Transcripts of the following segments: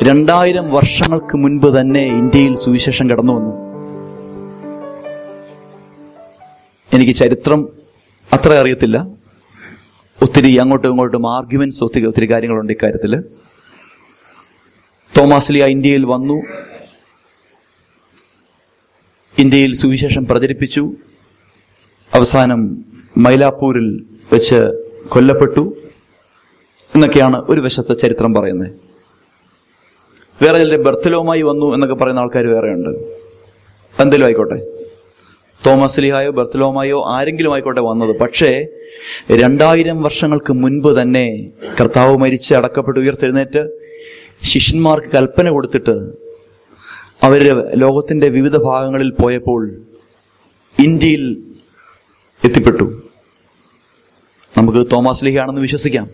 രണ്ടായിരം വർഷങ്ങൾക്ക് മുൻപ് തന്നെ ഇന്ത്യയിൽ സുവിശേഷം കടന്നു വന്നു എനിക്ക് ചരിത്രം അത്ര അറിയത്തില്ല ഒത്തിരി അങ്ങോട്ടും ഇങ്ങോട്ടും ആർഗ്യുമെന്റ്സ് ഒത്തിരി ഒത്തിരി കാര്യങ്ങളുണ്ട് ഇക്കാര്യത്തിൽ തോമാസ്ലിയ ഇന്ത്യയിൽ വന്നു ഇന്ത്യയിൽ സുവിശേഷം പ്രചരിപ്പിച്ചു അവസാനം മൈലാപ്പൂരിൽ വെച്ച് കൊല്ലപ്പെട്ടു എന്നൊക്കെയാണ് ഒരു വശത്തെ ചരിത്രം പറയുന്നത് വേറെ ചിലർ ബർത്തലോമായി വന്നു എന്നൊക്കെ പറയുന്ന ആൾക്കാർ വേറെയുണ്ട് എന്തെങ്കിലും ആയിക്കോട്ടെ തോമസ് ലിഹായോ ബർത്തലോമായോ ആരെങ്കിലും ആയിക്കോട്ടെ വന്നത് പക്ഷേ രണ്ടായിരം വർഷങ്ങൾക്ക് മുൻപ് തന്നെ കർത്താവ് മരിച്ച് അടക്കപ്പെട്ട് ഉയർത്തെഴുന്നേറ്റ് ശിഷ്യന്മാർക്ക് കൽപ്പന കൊടുത്തിട്ട് അവര് ലോകത്തിന്റെ വിവിധ ഭാഗങ്ങളിൽ പോയപ്പോൾ ഇന്ത്യയിൽ എത്തിപ്പെട്ടു നമുക്ക് തോമസ് ലിഹയാണെന്ന് വിശ്വസിക്കാം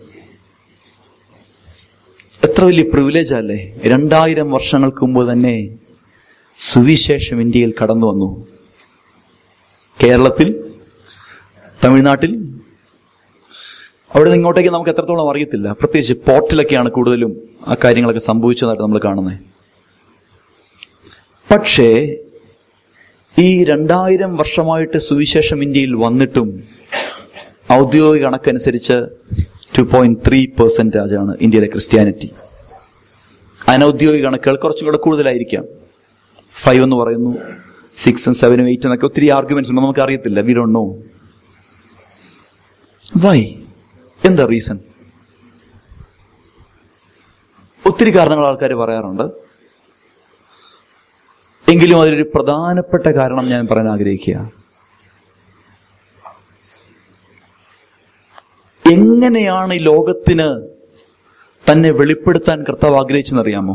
എത്ര വലിയ പ്രിവിലേജ് അല്ലേ രണ്ടായിരം വർഷങ്ങൾക്ക് മുമ്പ് തന്നെ സുവിശേഷം ഇന്ത്യയിൽ കടന്നു വന്നു കേരളത്തിൽ തമിഴ്നാട്ടിൽ അവിടെ നിന്ന് ഇങ്ങോട്ടേക്ക് നമുക്ക് എത്രത്തോളം അറിയത്തില്ല പ്രത്യേകിച്ച് പോർട്ടിലൊക്കെയാണ് കൂടുതലും ആ കാര്യങ്ങളൊക്കെ സംഭവിച്ചതായിട്ട് നമ്മൾ കാണുന്നത് പക്ഷേ ഈ രണ്ടായിരം വർഷമായിട്ട് സുവിശേഷം ഇന്ത്യയിൽ വന്നിട്ടും ഔദ്യോഗിക കണക്കനുസരിച്ച് ടു പോയിന്റ് ത്രീ പെർസെന്റേജ് ആണ് ഇന്ത്യയിലെ ക്രിസ്ത്യാനിറ്റി അനൌദ്യോഗിക കണക്കുകൾ കുറച്ചും കൂടെ കൂടുതലായിരിക്കാം ഫൈവ് എന്ന് പറയുന്നു സിക്സും സെവനും എയ്റ്റ് എന്നൊക്കെ ഒത്തിരി ആർഗ്യുമെന്റ്സ് ഉണ്ട് നമുക്ക് അറിയത്തില്ല വി ഡോണ്ട് നോ വൈ എന്താ റീസൺ ഒത്തിരി കാരണങ്ങൾ ആൾക്കാർ പറയാറുണ്ട് എങ്കിലും അതിലൊരു പ്രധാനപ്പെട്ട കാരണം ഞാൻ പറയാൻ ആഗ്രഹിക്കുക എങ്ങനെയാണ് ഈ ലോകത്തിന് തന്നെ വെളിപ്പെടുത്താൻ കർത്താവ് ആഗ്രഹിച്ചെന്നറിയാമോ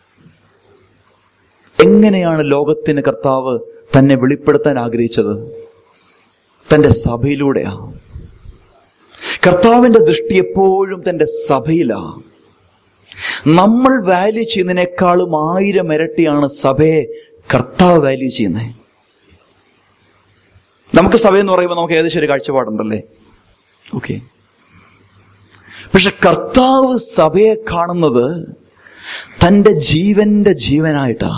എങ്ങനെയാണ് ലോകത്തിന് കർത്താവ് തന്നെ വെളിപ്പെടുത്താൻ ആഗ്രഹിച്ചത് തന്റെ സഭയിലൂടെയാ കർത്താവിന്റെ ദൃഷ്ടി എപ്പോഴും തന്റെ സഭയിലാ നമ്മൾ വാല്യൂ ചെയ്യുന്നതിനേക്കാളും ആയിരം ഇരട്ടിയാണ് സഭയെ കർത്താവ് വാല്യൂ ചെയ്യുന്നത് നമുക്ക് സഭയെന്ന് പറയുമ്പോൾ നമുക്ക് ഏകദേശം ഒരു കാഴ്ചപ്പാടുണ്ടല്ലേ ഓക്കെ പക്ഷെ കർത്താവ് സഭയെ കാണുന്നത് തന്റെ ജീവന്റെ ജീവനായിട്ടാ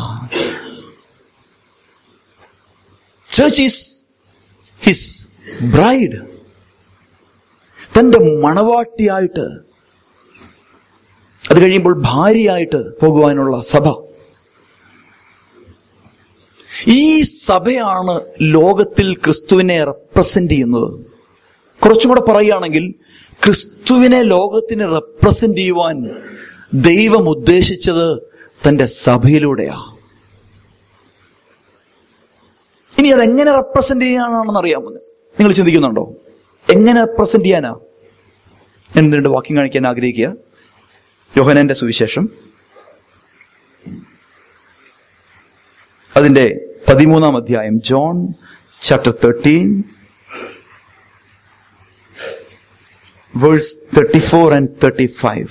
ചർച്ച് ഈസ് ഹിസ് ബ്രൈഡ് തന്റെ മണവാട്ടിയായിട്ട് അത് കഴിയുമ്പോൾ ഭാര്യയായിട്ട് പോകുവാനുള്ള സഭ ഈ സഭയാണ് ലോകത്തിൽ ക്രിസ്തുവിനെ റെപ്രസെന്റ് ചെയ്യുന്നത് കുറച്ചും കൂടെ പറയുകയാണെങ്കിൽ ക്രിസ്തുവിനെ ലോകത്തിന് റെപ്രസെന്റ് ചെയ്യുവാൻ ദൈവം ഉദ്ദേശിച്ചത് തന്റെ സഭയിലൂടെയാ ഇനി അതെങ്ങനെ റെപ്രസെന്റ് ചെയ്യാനാണെന്ന് അറിയാമോ നിങ്ങൾ ചിന്തിക്കുന്നുണ്ടോ എങ്ങനെ റെപ്രസെന്റ് ചെയ്യാനാ ഞാൻ രണ്ട് വാക്യം കാണിക്കാൻ ആഗ്രഹിക്കുക യോഹനന്റെ സുവിശേഷം അതിന്റെ പതിമൂന്നാം അധ്യായം John chapter thirteen verse thirty four and thirty five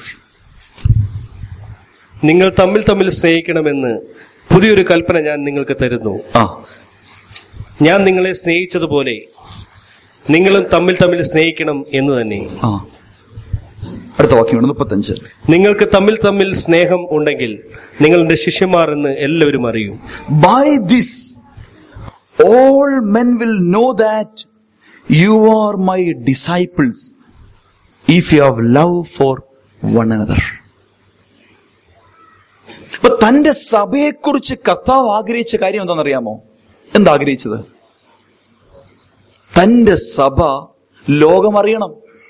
നിങ്ങൾ തമ്മിൽ തമ്മിൽ സ്നേഹിക്കണമെന്ന് പുതിയൊരു കൽപ്പന ഞാൻ നിങ്ങൾക്ക് തരുന്നു ആ ഞാൻ നിങ്ങളെ സ്നേഹിച്ചതുപോലെ നിങ്ങളും തമ്മിൽ തമ്മിൽ സ്നേഹിക്കണം എന്ന് തന്നെ ആ അടുത്ത വാക്യമാണ് മുപ്പത്തഞ്ച് നിങ്ങൾക്ക് തമ്മിൽ തമ്മിൽ സ്നേഹം ഉണ്ടെങ്കിൽ നിങ്ങൾ എന്റെ ശിഷ്യന്മാർ എന്ന് എല്ലാവരും അറിയും By this, all men will know that you are my disciples if you have love for one another. അപ്പൊ തന്റെ സഭയെക്കുറിച്ച് കർത്താവ് ആഗ്രഹിച്ച കാര്യം എന്താണെന്നറിയാമോ എന്താ ആഗ്രഹിച്ചത് തന്റെ സഭ ലോകമറിയണം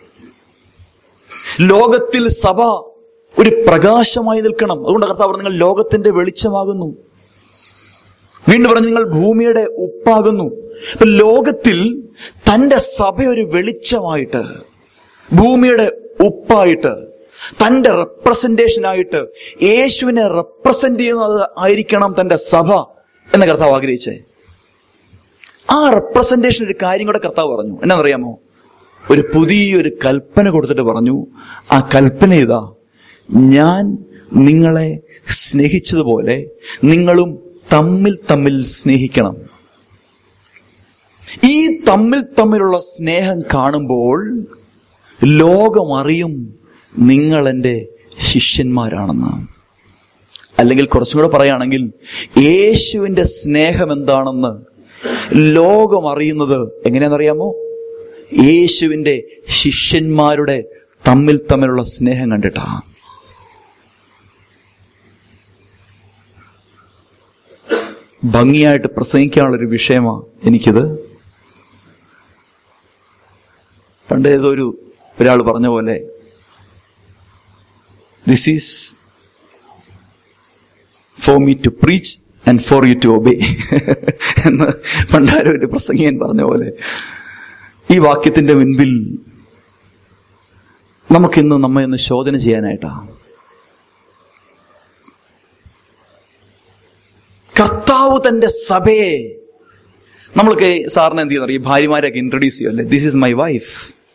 ലോകത്തിൽ സഭ ഒരു പ്രകാശമായി നിൽക്കണം അതുകൊണ്ട് കർത്താവ് പറഞ്ഞു, നിങ്ങൾ ലോകത്തിന്റെ വെളിച്ചമാകുന്നു വീണ്ടും പറഞ്ഞു നിങ്ങൾ ഭൂമിയുടെ ഉപ്പാകുന്നു ഇപ്പൊ ലോകത്തിൽ തന്റെ സഭ ഒരു വെളിച്ചമായിട്ട് ഭൂമിയുടെ ഉപ്പായിട്ട് തന്റെ റെപ്രസെന്റേഷൻ ആയിട്ട് യേശുവിനെ റെപ്രസെന്റ് ചെയ്യുന്നത് ആയിരിക്കണം തന്റെ സഭ എന്ന് കർത്താവ് ആഗ്രഹിച്ചേ ആ റെപ്രസെന്റേഷൻ ഒരു കാര്യം കൂടെ കർത്താവ് പറഞ്ഞു എന്നാന്നറിയാമോ ഒരു പുതിയൊരു കൽപ്പന കൊടുത്തിട്ട് പറഞ്ഞു ആ കൽപ്പന ഇതാ ഞാൻ നിങ്ങളെ സ്നേഹിച്ചതുപോലെ നിങ്ങളും തമ്മിൽ തമ്മിൽ സ്നേഹിക്കണം ഈ തമ്മിൽ തമ്മിലുള്ള സ്നേഹം കാണുമ്പോൾ ലോകം അറിയും നിങ്ങൾ എൻ്റെ ശിഷ്യന്മാരാണെന്ന് അല്ലെങ്കിൽ കുറച്ചും കൂടെ പറയുകയാണെങ്കിൽ യേശുവിന്റെ സ്നേഹം എന്താണെന്ന് ലോകം അറിയുന്നത് എങ്ങനെയാണെന്നറിയാമോ യേശുവിന്റെ ശിഷ്യന്മാരുടെ തമ്മിൽ തമ്മിലുള്ള സ്നേഹം കണ്ടിട്ടാ ഭംഗിയായിട്ട് പ്രസംഗിക്കാനുള്ളൊരു വിഷയമാ എനിക്കിത് പണ്ട് ഏതോ ഒരു ഒരാൾ പറഞ്ഞ പോലെ this is for me to preach and for you to obey എന്ന് പണ്ടാരോ ഒരു പ്രസംഗിയൻ പറഞ്ഞ പോലെ ഈ വാക്യത്തിന്റെ മുൻപിൽ നമുക്കിന്ന് നമ്മെ ഒന്ന് ശോധന ചെയ്യാനായിട്ടാ കർത്താവ് തന്റെ സഭയെ നമ്മൾക്ക് സാറിന് എന്ത് ചെയ്യുന്ന ഈ ഭാര്യമാരെയൊക്കെ ഇൻട്രൊഡ്യൂസ് ചെയ്യുമല്ലേ ദിസ് ഈസ് മൈ വൈഫ്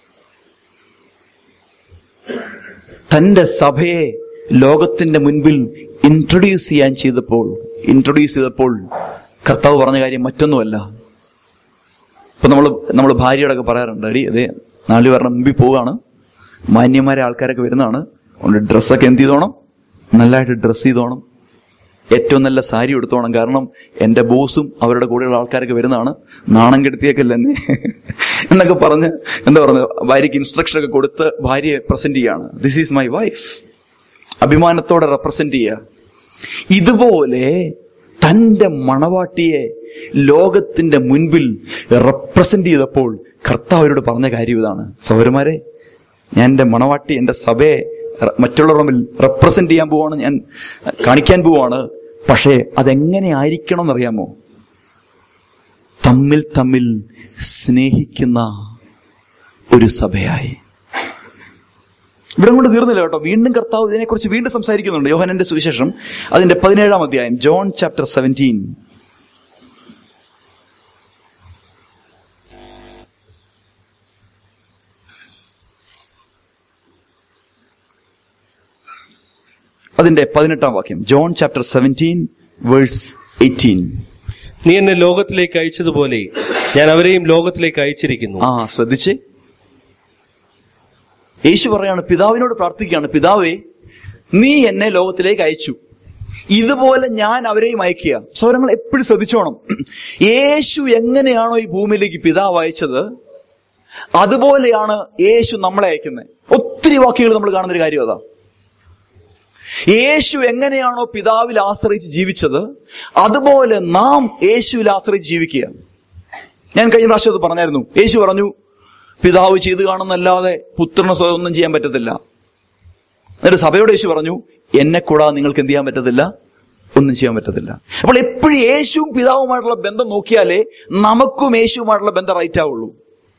തന്റെ സഭയെ ലോകത്തിന്റെ മുൻപിൽ ഇൻട്രൊഡ്യൂസ് ചെയ്യാൻ ചെയ്തപ്പോൾ ഇൻട്രൊഡ്യൂസ് ചെയ്തപ്പോൾ കർത്താവ് പറഞ്ഞ കാര്യം മറ്റൊന്നുമല്ല ഇപ്പൊ നമ്മൾ നമ്മൾ ഭാര്യയോടൊക്കെ പറയാറുണ്ട് അടി അതെ നാല് പേരുടെ മുമ്പിൽ പോവുകയാണ് മാന്യന്മാരെ ആൾക്കാരൊക്കെ വരുന്നതാണ് അതുകൊണ്ട് ഡ്രസ്സൊക്കെ എന്ത് ചെയ്തോണം നല്ലതായിട്ട് ഡ്രസ്സ് ചെയ്തോണം ഏറ്റവും നല്ല സാരി എടുത്തോണം കാരണം എന്റെ ബോസും അവരുടെ കൂടെയുള്ള ആൾക്കാരൊക്കെ വരുന്നതാണ് നാണം കെടുത്തിയേക്കല്ല എന്നെ എന്നൊക്കെ പറഞ്ഞ് എന്താ പറഞ്ഞ ഭാര്യയ്ക്ക് ഇൻസ്ട്രക്ഷൻ ഒക്കെ കൊടുത്ത് ഭാര്യയെ പ്രസന്റ് ചെയ്യാണ് ദിസ് ഈസ് മൈ വൈഫ് അഭിമാനത്തോടെ റെപ്രസെന്റ് ചെയ്യുക ഇതുപോലെ തന്റെ മണവാട്ടിയെ ലോകത്തിന്റെ മുൻപിൽ റെപ്രസെന്റ് ചെയ്തപ്പോൾ കർത്താവ് അവരോട് പറഞ്ഞ കാര്യം ഇതാണ് സൗരന്മാരെ ഞാൻ എന്റെ മണവാട്ടി എന്റെ സഭയെ റെ- മറ്റുള്ളവരുടെ മുമ്പിൽ റെപ്രസെന്റ് ചെയ്യാൻ പോവാണ് ഞാൻ കാണിക്കാൻ പോവാണ് പക്ഷേ അതെങ്ങനെ ആയിരിക്കണം എന്നറിയാമോ തമ്മിൽ തമ്മിൽ സ്നേഹിക്കുന്ന ഒരു സഭയായി ഇവിടെ കൊണ്ട് തീർന്നില്ല കേട്ടോ വീണ്ടും കർത്താവ് ഇതിനെക്കുറിച്ച് വീണ്ടും സംസാരിക്കുന്നുണ്ട് യോഹനന്റെ സുവിശേഷം അതിന്റെ പതിനേഴാം അധ്യായം ജോൺ ചാപ്റ്റർ സെവൻറ്റീൻ അതിന്റെ പതിനെട്ടാം വാക്യം John chapter seventeen verse eighteen നീ എന്നെ ലോകത്തിലേക്ക് അയച്ചതുപോലെ ഞാൻ അവരെയും ലോകത്തിലേക്ക് അയച്ചിരിക്കുന്നു ആ ശ്രദ്ധിച്ച് യേശു പറയാണ് പിതാവിനോട് പ്രാർത്ഥിക്കുകയാണ് പിതാവേ നീ എന്നെ ലോകത്തിലേക്ക് അയച്ചു ഇതുപോലെ ഞാൻ അവരെയും അയക്കുക സൗരങ്ങൾ എപ്പോഴും ശ്രദ്ധിച്ചോണം യേശു എങ്ങനെയാണോ ഈ ഭൂമിയിലേക്ക് പിതാവ് അയച്ചത് അതുപോലെയാണ് യേശു നമ്മളെ അയക്കുന്നത് ഒത്തിരി വാക്യങ്ങൾ നമ്മൾ കാണുന്ന ഒരു കാര്യം അതാ യേശു എങ്ങനെയാണോ പിതാവിൽ ആശ്രയിച്ച് ജീവിച്ചത് അതുപോലെ നാം യേശുവിൽ ആശ്രയിച്ച് ജീവിക്കുക ഞാൻ കഴിഞ്ഞ പ്രാവശ്യം അത് പറഞ്ഞായിരുന്നു യേശു പറഞ്ഞു പിതാവ് ചെയ്തു കാണുന്നല്ലാതെ പുത്രന് സ്വയം ഒന്നും ചെയ്യാൻ പറ്റത്തില്ല എന്നിട്ട് സഭയോട് യേശു പറഞ്ഞു എന്നെ കൂടാതെ നിങ്ങൾക്ക് എന്ത് ചെയ്യാൻ പറ്റത്തില്ല ഒന്നും ചെയ്യാൻ പറ്റത്തില്ല അപ്പോൾ എപ്പോഴും യേശുവും പിതാവുമായിട്ടുള്ള ബന്ധം നോക്കിയാലേ നമുക്കും യേശുവുമായിട്ടുള്ള ബന്ധം റൈറ്റ് ആവുള്ളൂ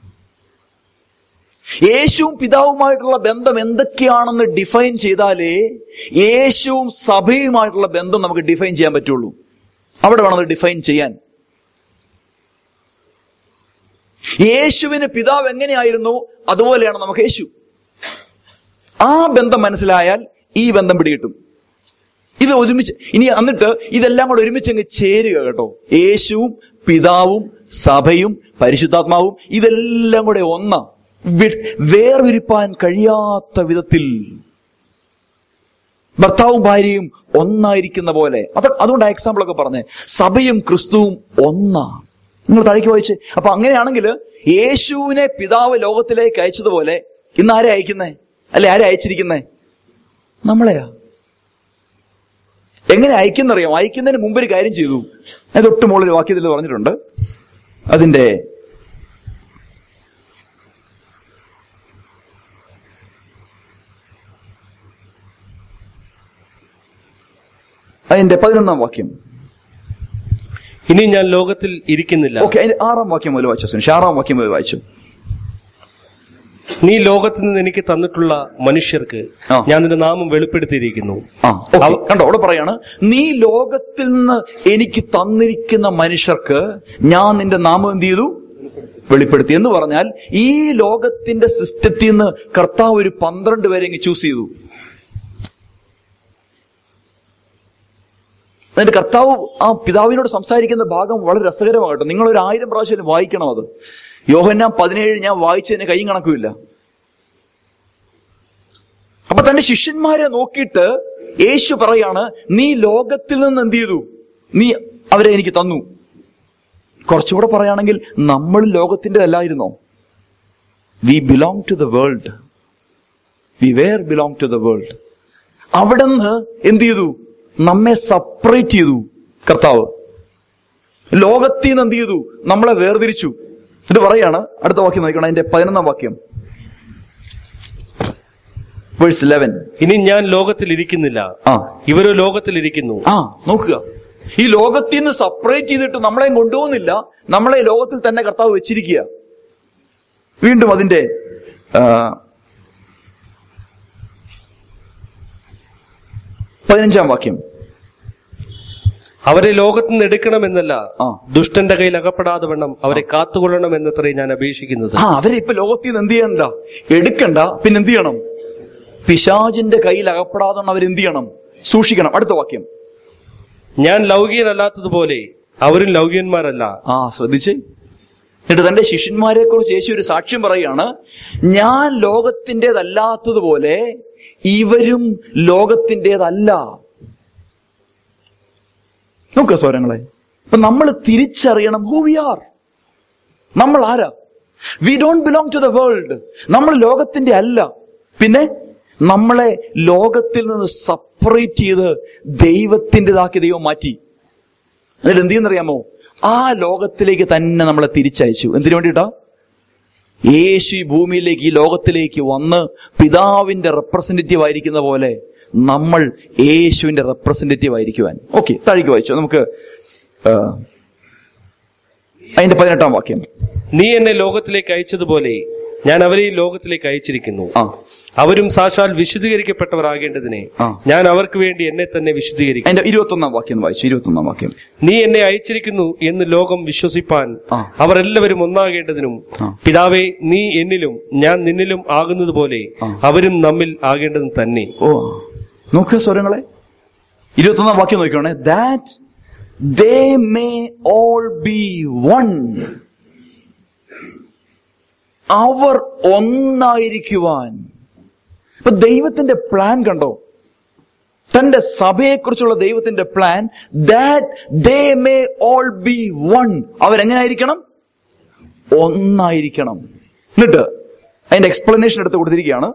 യേശുവും പിതാവുമായിട്ടുള്ള ബന്ധം എന്തൊക്കെയാണെന്ന് ഡിഫൈൻ ചെയ്താലേ യേശുവും സഭയുമായിട്ടുള്ള ബന്ധം നമുക്ക് ഡിഫൈൻ ചെയ്യാൻ പറ്റുള്ളൂ അവിടെ വേണം അത് ഡിഫൈൻ ചെയ്യാൻ യേശുവിന് പിതാവ് എങ്ങനെയായിരുന്നു അതുപോലെയാണ് നമുക്ക് യേശു ആ ബന്ധം മനസ്സിലായാൽ ഈ ബന്ധം പിടികിട്ടും ഇത് ഒരുമിച്ച് ഇനി എന്നിട്ട് ഇതെല്ലാം കൂടെ ഒരുമിച്ച് അങ്ങ് ചേരുക കേട്ടോ യേശുവും പിതാവും സഭയും പരിശുദ്ധാത്മാവും ഇതെല്ലാം കൂടെ ഒന്നാ വി- വേർതിരിപ്പാൻ കഴിയാത്ത വിധത്തിൽ ഭർത്താവും ഭാര്യയും ഒന്നായിരിക്കുന്ന പോലെ അത് അതുകൊണ്ട് ആ എക്സാമ്പിൾ ഒക്കെ പറഞ്ഞേ സഭയും ക്രിസ്തുവും ഒന്നാ നിങ്ങൾ താഴേക്ക് വായിച്ച് അപ്പൊ അങ്ങനെയാണെങ്കിൽ യേശുവിനെ പിതാവ് ലോകത്തിലേക്ക് അയച്ചതുപോലെ ഇന്ന് ആരെ അയക്കുന്നേ അല്ലെ ആരെ അയച്ചിരിക്കുന്നേ നമ്മളെയാ എങ്ങനെ അയക്കുന്നറിയാം അയക്കുന്നതിന് മുമ്പ് ഒരു കാര്യം ചെയ്തു ഞാൻ തൊട്ട് മുകളിൽ വാക്യത്തിൽ പറഞ്ഞിട്ടുണ്ട് അതിന്റെ അതിന്റെ പതിനൊന്നാം വാക്യം ഇനി ഞാൻ ലോകത്തിൽ ഇരിക്കുന്നില്ല ഓക്കെ അതിന്റെ ആറാം വാക്യം മുതൽ വായിച്ചു സുനിഷ് ആറാം വാക്യം മുതൽ വായിച്ചു നീ ലോകത്തിൽ നിന്ന് എനിക്ക് തന്നിട്ടുള്ള മനുഷ്യർക്ക് ആ. ഞാൻ നിന്റെ നാമം വെളിപ്പെടുത്തിയിരിക്കുന്നു ആ okay. കണ്ടോ അവിടെ പറയാണ് നീ ലോകത്തിൽ നിന്ന് എനിക്ക് തന്നിരിക്കുന്ന മനുഷ്യർക്ക് ഞാൻ നിന്റെ നാമം എന്ത് ചെയ്തു വെളിപ്പെടുത്തി എന്ന് പറഞ്ഞാൽ ഈ ലോകത്തിന്റെ സിസ്റ്റത്തിൽ നിന്ന് കർത്താവ് ഒരു പന്ത്രണ്ട് പേരെ ഇങ്ങ് ചൂസ് ചെയ്തു എന്നിട്ട് കർത്താവ് ആ പിതാവിനോട് സംസാരിക്കുന്ന ഭാഗം വളരെ രസകരമാകട്ടെ നിങ്ങൾ ഒരു ആയിരം പ്രാവശ്യം വായിക്കണം അത് യോഹന്നാൻ പതിനേഴ് ഞാൻ വായിച്ചതിന് കൈയും കണക്കുമില്ല അപ്പൊ തന്റെ ശിഷ്യന്മാരെ നോക്കിയിട്ട് യേശു പറയാണ് നീ ലോകത്തിൽ നിന്ന് എന്ത് ചെയ്തു നീ അവരെ എനിക്ക് തന്നു കുറച്ചുകൂടെ പറയുകയാണെങ്കിൽ നമ്മൾ ലോകത്തിൻ്റെതല്ലായിരുന്നോ we belong to the world we were belong to the world അവിടെ നിന്ന് എന്ത് ചെയ്തു നമ്മെ സെപ്പറേറ്റ് ചെയ്തു കർത്താവ് ലോകത്തിൽ നിന്ന് എന്ത് ചെയ്തു നമ്മളെ വേർതിരിച്ചു എന്നിട്ട് പറയാണ് അടുത്ത വാക്യം നോക്കണം അതിന്റെ പതിനൊന്നാം വാക്യം വേഴ്സ് ഇലവൻ ഇനി ഞാൻ ലോകത്തിൽ ഇരിക്കുന്നില്ല ആ ഇവരോ ലോകത്തിൽ ഇരിക്കുന്നു ആ നോക്കുക ഈ ലോകത്തിൽ നിന്ന് സെപ്പറേറ്റ് ചെയ്തിട്ട് നമ്മളെ കൊണ്ടുപോകുന്നില്ല നമ്മളെ ലോകത്തിൽ തന്നെ കർത്താവ് വെച്ചിരിക്കുക വീണ്ടും അതിന്റെ ആ, പതിനഞ്ചാം വാക്യം അവരെ ലോകത്ത് നിന്ന് എടുക്കണമെന്നല്ല ആ. ദുഷ്ടന്റെ കയ്യിൽ അകപ്പെടാതെ വണ്ണം അവരെ കാത്തുകൊള്ളണമെന്നത്രേ ഞാൻ അപേക്ഷിക്കുന്നത് ആ അവരെ ഇപ്പൊ ലോകത്തിൽ നിന്ന് എന്ത് ചെയ്യണ്ട എടുക്കണ്ട പിന്നെ എന്ത് ചെയ്യണം പിശാചിന്റെ കയ്യിൽ അകപ്പെടാതെ അവരെന്ത് ചെയ്യണം സൂക്ഷിക്കണം അടുത്ത വാക്യം ഞാൻ ലൗകികനല്ലാത്തതുപോലെ അവരും ലൗകികന്മാരല്ല ആ ശ്രദ്ധിച്ചേ എന്നിട്ട് തന്റെ ശിഷ്യന്മാരെ കുറിച്ച് യേശു ഒരു സാക്ഷ്യം പറയുകയാണ് ഞാൻ ലോകത്തിൻ്റെതല്ലാത്തതുപോലെ ഇവരും ലോകത്തിൻ്റെതല്ല നോക്കുക സ്വരങ്ങളെ അപ്പൊ നമ്മൾ തിരിച്ചറിയണം ഹൂ വി ആർ നമ്മൾ ആരാ we don't belong to the world നമ്മൾ ലോകത്തിന്റെ അല്ല പിന്നെ നമ്മളെ ലോകത്തിൽ നിന്ന് സെപ്പറേറ്റ് ചെയ്ത് ദൈവത്തിൻ്റെതാക്കി ദൈവം മാറ്റി എന്നിട്ട് എന്ത് ചെയ്യുന്നറിയാമോ ആ ലോകത്തിലേക്ക് തന്നെ നമ്മളെ തിരിച്ചയച്ചു എന്തിനു വേണ്ടിയിട്ടാ യേശു ഈ ഭൂമിയിലേക്ക് ഈ ലോകത്തിലേക്ക് വന്ന് പിതാവിന്റെ റെപ്രസെന്റേറ്റീവ് ആയിരിക്കുന്ന പോലെ നമ്മൾ യേശുവിന്റെ റെപ്രസെന്റേറ്റീവ് ആയിരിക്കുവാൻ ഓക്കെ താഴേക്ക് വായിച്ചു നമുക്ക് ആ, അതിന്റെ പതിനെട്ടാം വാക്യം നീ എന്നെ ലോകത്തിലേക്ക് അയച്ചതുപോലെ ഞാൻ അവരെ ഈ ലോകത്തിലേക്ക് അയച്ചിരിക്കുന്നു ആ അവരും സാക്ഷാൽ വിശുദ്ധീകരിക്കപ്പെട്ടവരാകേണ്ടതിനെ ആ. ഞാൻ അവർക്ക് വേണ്ടി എന്നെ തന്നെ വിശുദ്ധീകരിക്കും അതിന്റെ ഇരുപത്തൊന്നാം വാക്യം ഒന്ന് വായിച്ചു ഇരുപത്തൊന്നാം വാക്യം നീ എന്നെ അയച്ചിരിക്കുന്നു എന്ന് ലോകം വിശ്വസിപ്പാൻ ആ. അവർ എല്ലാവരും ഒന്നാകേണ്ടതിനും ആ. പിതാവേ നീ എന്നിലും ഞാൻ നിന്നിലും ആകുന്നതുപോലെ ആ. അവരും നമ്മിൽ ആകേണ്ടതും തന്നെ ഓ നോക്കുക സ്വരങ്ങളെ ഇരുപത്തൊന്നാം വാക്യം നോക്കിക്കോണേ that they may all be one അവർ ഒന്നായിരിക്കുവാൻ ഇപ്പൊ ദൈവത്തിന്റെ പ്ലാൻ കണ്ടോ തന്റെ സഭയെക്കുറിച്ചുള്ള ദൈവത്തിന്റെ plan that they may all be one അവരെങ്ങനായിരിക്കണം ഒന്നായിരിക്കണം എന്നിട്ട് അതിന്റെ എക്സ്പ്ലനേഷൻ എടുത്ത് കൊടുത്തിരിക്കുകയാണ്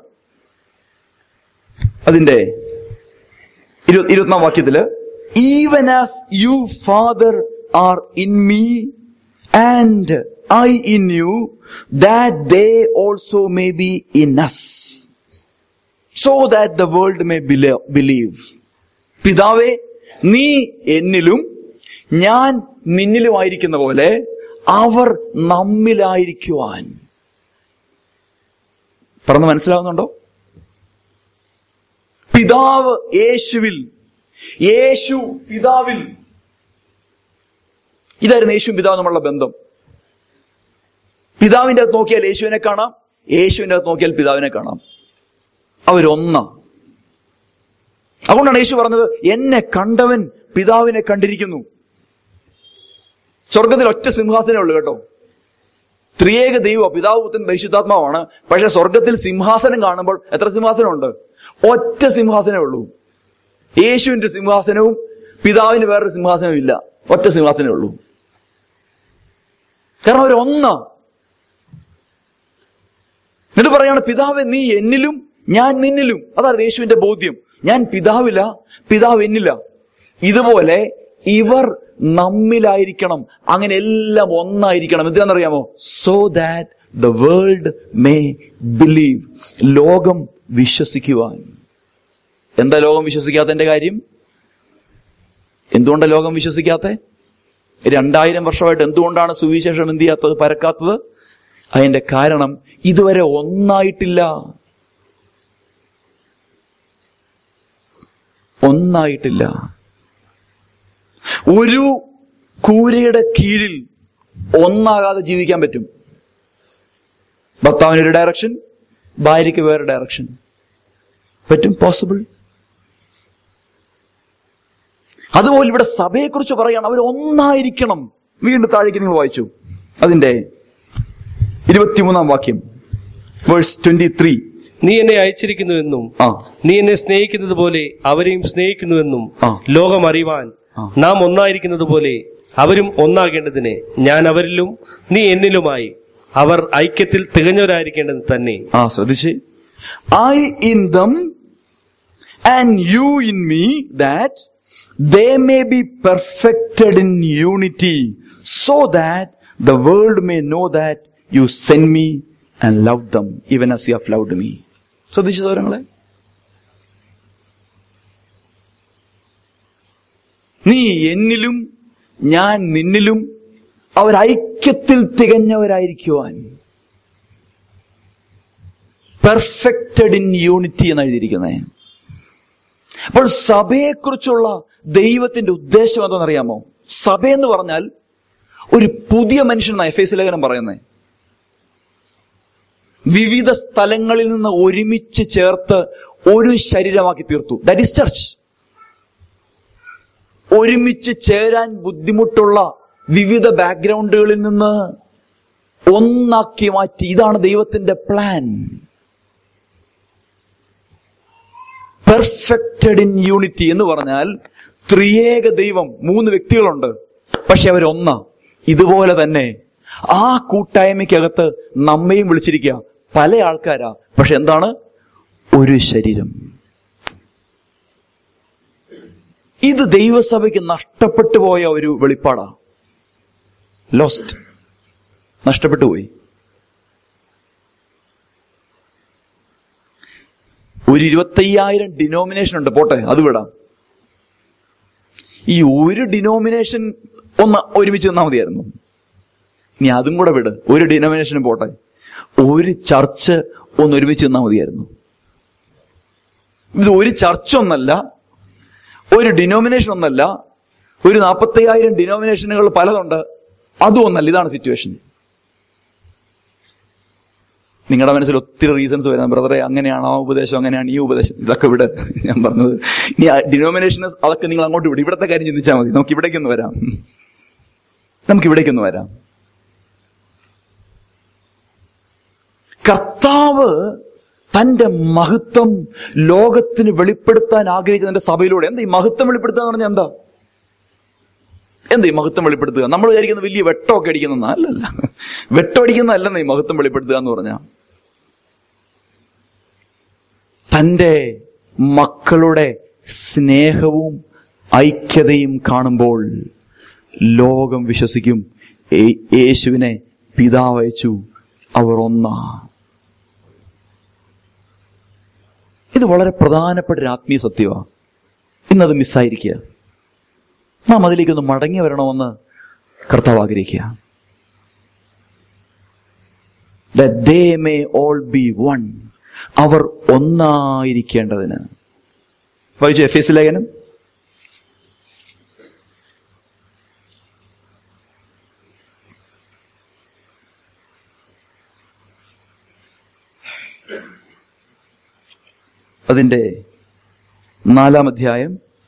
അതിന്റെ ഇരു- ഇരുപത്തിനാം വാക്യത്തില് even as you father are in me and I in you that they also may be in us so that the world may believe പിതാവേ നീ എന്നിലും ഞാൻ നിന്നിലുമായിരിക്കുന്ന പോലെ അവർ നമ്മിലായിരിക്കുവാൻ പറഞ്ഞ് മനസ്സിലാവുന്നുണ്ടോ പിതാവ് യേശുവിൽ യേശു പിതാവിൽ ഇതായിരുന്നു യേശു പിതാവ് നമ്മളുടെ ബന്ധം പിതാവിന്റെ അകത്ത് നോക്കിയാൽ യേശുവിനെ കാണാം യേശുവിന്റെ അകത്ത് നോക്കിയാൽ പിതാവിനെ കാണാം അവരൊന്ന അതുകൊണ്ടാണ് യേശു പറഞ്ഞത് എന്നെ കണ്ടവൻ പിതാവിനെ കണ്ടിരിക്കുന്നു സ്വർഗത്തിൽ ഒറ്റ സിംഹാസനമേ ഉള്ളൂ കേട്ടോ ത്രിയേക ദൈവം പിതാവ് പുത്രൻ പരിശുദ്ധാത്മാവാണ് പക്ഷെ സ്വർഗത്തിൽ സിംഹാസനം കാണുമ്പോൾ എത്ര സിംഹാസനമുണ്ട് ഒറ്റ സിംഹാസനമേ ഉള്ളൂ യേശുവിന്റെ സിംഹാസനവും പിതാവിന് വേറൊരു സിംഹാസനവും ഇല്ല ഒറ്റ സിംഹാസനമേ ഉള്ളൂ കാരണം അവരൊന്ന എന്നിട്ട് പറയാണ് പിതാവ് നീ എന്നിലും ഞാൻ നിന്നിലും അതാണ് യേശുവിന്റെ ബോധ്യം ഞാൻ പിതാവില്ല പിതാവ് എന്നില്ല ഇതുപോലെ ഇവർ നമ്മിലായിരിക്കണം അങ്ങനെ എല്ലാം ഒന്നായിരിക്കണം എന്തിനാണെന്നറിയാമോ so that the world may believe ലോകം വിശ്വസിക്കുവാൻ എന്താ ലോകം വിശ്വസിക്കാത്തതിന്റെ കാര്യം എന്തുകൊണ്ടാണ് ലോകം വിശ്വസിക്കാത്ത രണ്ടായിരം വർഷമായിട്ട് എന്തുകൊണ്ടാണ് സുവിശേഷം എന്ത് ചെയ്യാത്തത് പരക്കാത്തത് അതിന്റെ കാരണം ഇതുവരെ ഒന്നായിട്ടില്ല ഒന്നായിട്ടില്ല ഒരു കൂരയുടെ കീഴിൽ ഒന്നാകാതെ ജീവിക്കാൻ പറ്റും ഭർത്താവിന് ഒരു ഡയറക്ഷൻ ഭാര്യയ്ക്ക് വേറെ ഡയറക്ഷൻ പറ്റും പോസിബിൾ അതുപോലെ ഇവിടെ സഭയെക്കുറിച്ച് പറയാണ് അവർ ഒന്നായിരിക്കണം വീണ്ടും താഴേക്ക് നിങ്ങൾ വായിച്ചു അതിന്റെ ഇരുപത്തിമൂന്നാം വാക്യം വേഴ്സ് ട്വന്റി ത്രീ നീ എന്നെ അയച്ചിരിക്കുന്നുവെന്നും ആ നീ എന്നെ സ്നേഹിക്കുന്നത് പോലെ അവരെയും സ്നേഹിക്കുന്നുവെന്നും ആ. ലോകം അറിവാൻ ആ. നാം ഒന്നായിരിക്കുന്നത് പോലെ അവരും ഒന്നാകേണ്ടതിന് ഞാൻ അവരിലും നീ എന്നിലുമായി അവർ ഐക്യത്തിൽ തികഞ്ഞവരായിരിക്കേണ്ടത് തന്നെ ആ ശ്രദ്ധിച്ച് I in them and you in me that they may be perfected in unity so that the world may know that you send me and love them even as you have loved me ശ്രദ്ധിച്ചു സൗരങ്ങളെ നീ എന്നിലും ഞാൻ നിന്നിലും അവർ ഐക്യത്തിൽ തികഞ്ഞവരായിരിക്കുവാൻ perfected in unity എന്ന് എഴുതിയിരിക്കുന്നത് അപ്പോൾ സഭയെക്കുറിച്ചുള്ള ദൈവത്തിന്റെ ഉദ്ദേശം എന്താണെന്നറിയാമോ സഭ എന്ന് പറഞ്ഞാൽ ഒരു പുതിയ മനുഷ്യൻ എഫ് എസ് ലേഖനം പറയുന്നത് വിവിധ സ്ഥലങ്ങളിൽ നിന്ന് ഒരുമിച്ച് ചേർത്ത് ഒരു ശരീരമാക്കി തീർത്തു ദാറ്റ് ഈസ് ചർച്ച് ഒരുമിച്ച് ചേരാൻ ബുദ്ധിമുട്ടുള്ള വിവിധ ബാക്ക്ഗ്രൗണ്ടുകളിൽ നിന്ന് ഒന്നാക്കി മാറ്റി ഇതാണ് ദൈവത്തിന്റെ പ്ലാൻ പെർഫെക്റ്റഡ് ഇൻ യൂണിറ്റി എന്ന് പറഞ്ഞാൽ ത്രിയേക ദൈവം മൂന്ന് വ്യക്തികളുണ്ട് പക്ഷെ അവരൊന്ന ഇതുപോലെ തന്നെ ആ കൂട്ടായ്മയ്ക്കകത്ത് നമ്മയും വിളിച്ചിരിക്കുക പല ആൾക്കാരാ പക്ഷെ എന്താണ് ഒരു ശരീരം ഇത് ദൈവസഭയ്ക്ക് നഷ്ടപ്പെട്ടു പോയ ഒരു വെളിപ്പാടാ ലോസ്റ്റ് നഷ്ടപ്പെട്ടു പോയി ഒരു ഇരുപത്തയ്യായിരം ഡിനോമിനേഷൻ ഉണ്ട് പോട്ടെ അത് വിടാം ഈ ഒരു ഡിനോമിനേഷൻ ഒന്ന് ഒരുമിച്ച് നിന്നാൽ മതിയായിരുന്നു ഇനി അതും കൂടെ വിട് ഒരു ഡിനോമിനേഷനും പോട്ടെ ഒരു ചർച്ച് ഒന്ന് ഒരുമിച്ച് നിന്നാൽ മതിയായിരുന്നു ഇത് ഒരു ചർച്ച് ഒന്നല്ല ഒരു ഡിനോമിനേഷൻ ഒന്നല്ല ഒരു നാൽപ്പത്തയ്യായിരം ഡിനോമിനേഷനുകൾ പലതുണ്ട് അതും ഒന്നല്ല ഇതാണ് സിറ്റുവേഷൻ നിങ്ങളുടെ മനസ്സിൽ ഒത്തിരി റീസൺസ് വരുന്നത് ബ്രദറെ അങ്ങനെയാണ് ആ ഉപദേശം അങ്ങനെയാണ് ഈ ഉപദേശം ഇതൊക്കെ ഇവിടെ ഞാൻ പറഞ്ഞത് ഇനി ഡിനോമിനേഷൻ അതൊക്കെ നിങ്ങൾ അങ്ങോട്ട് വിടും ഇവിടത്തെ കാര്യം ചിന്തിച്ചാൽ മതി നമുക്ക് ഇവിടേക്കൊന്ന് വരാം നമുക്ക് ഇവിടേക്കൊന്ന് വരാം കർത്താവ് തന്റെ മഹത്വം ലോകത്തിന് വെളിപ്പെടുത്താൻ ആഗ്രഹിച്ച തന്റെ സഭയിലൂടെ എന്താ ഈ മഹത്വം വെളിപ്പെടുത്തുക എന്ന് പറഞ്ഞാൽ എന്താ എന്താ ഈ മഹത്വം വെളിപ്പെടുത്തുക നമ്മൾ വിചാരിക്കുന്ന വലിയ വെട്ടമൊക്കെ അടിക്കുന്ന അല്ലല്ല വെട്ടം അടിക്കുന്നതല്ലെന്ന് ഈ മഹത്വം വെളിപ്പെടുത്തുക എന്ന് പറഞ്ഞാൽ തന്റെ മക്കളുടെ സ്നേഹവും ഐക്യതയും കാണുമ്പോൾ ലോകം വിശ്വസിക്കും "ഏ- യേശുവിനെ പിതാവ് അയച്ചു അവർ ഒന്നാ ഇത് വളരെ പ്രധാനപ്പെട്ട ഒരു ആത്മീയ സത്യമാണ് ഇന്നത് മിസ്സായിരിക്കുക നാം അതിലേക്കൊന്ന് മടങ്ങി വരണമെന്ന് കർത്താവ് ആഗ്രഹിക്കുക That they may all be one. അവർ ഒന്നായിരിക്കേണ്ടതിന് വായിച്ചു എഫ് എസ് ലേഖനം അതിന്റെ നാലാം അധ്യായം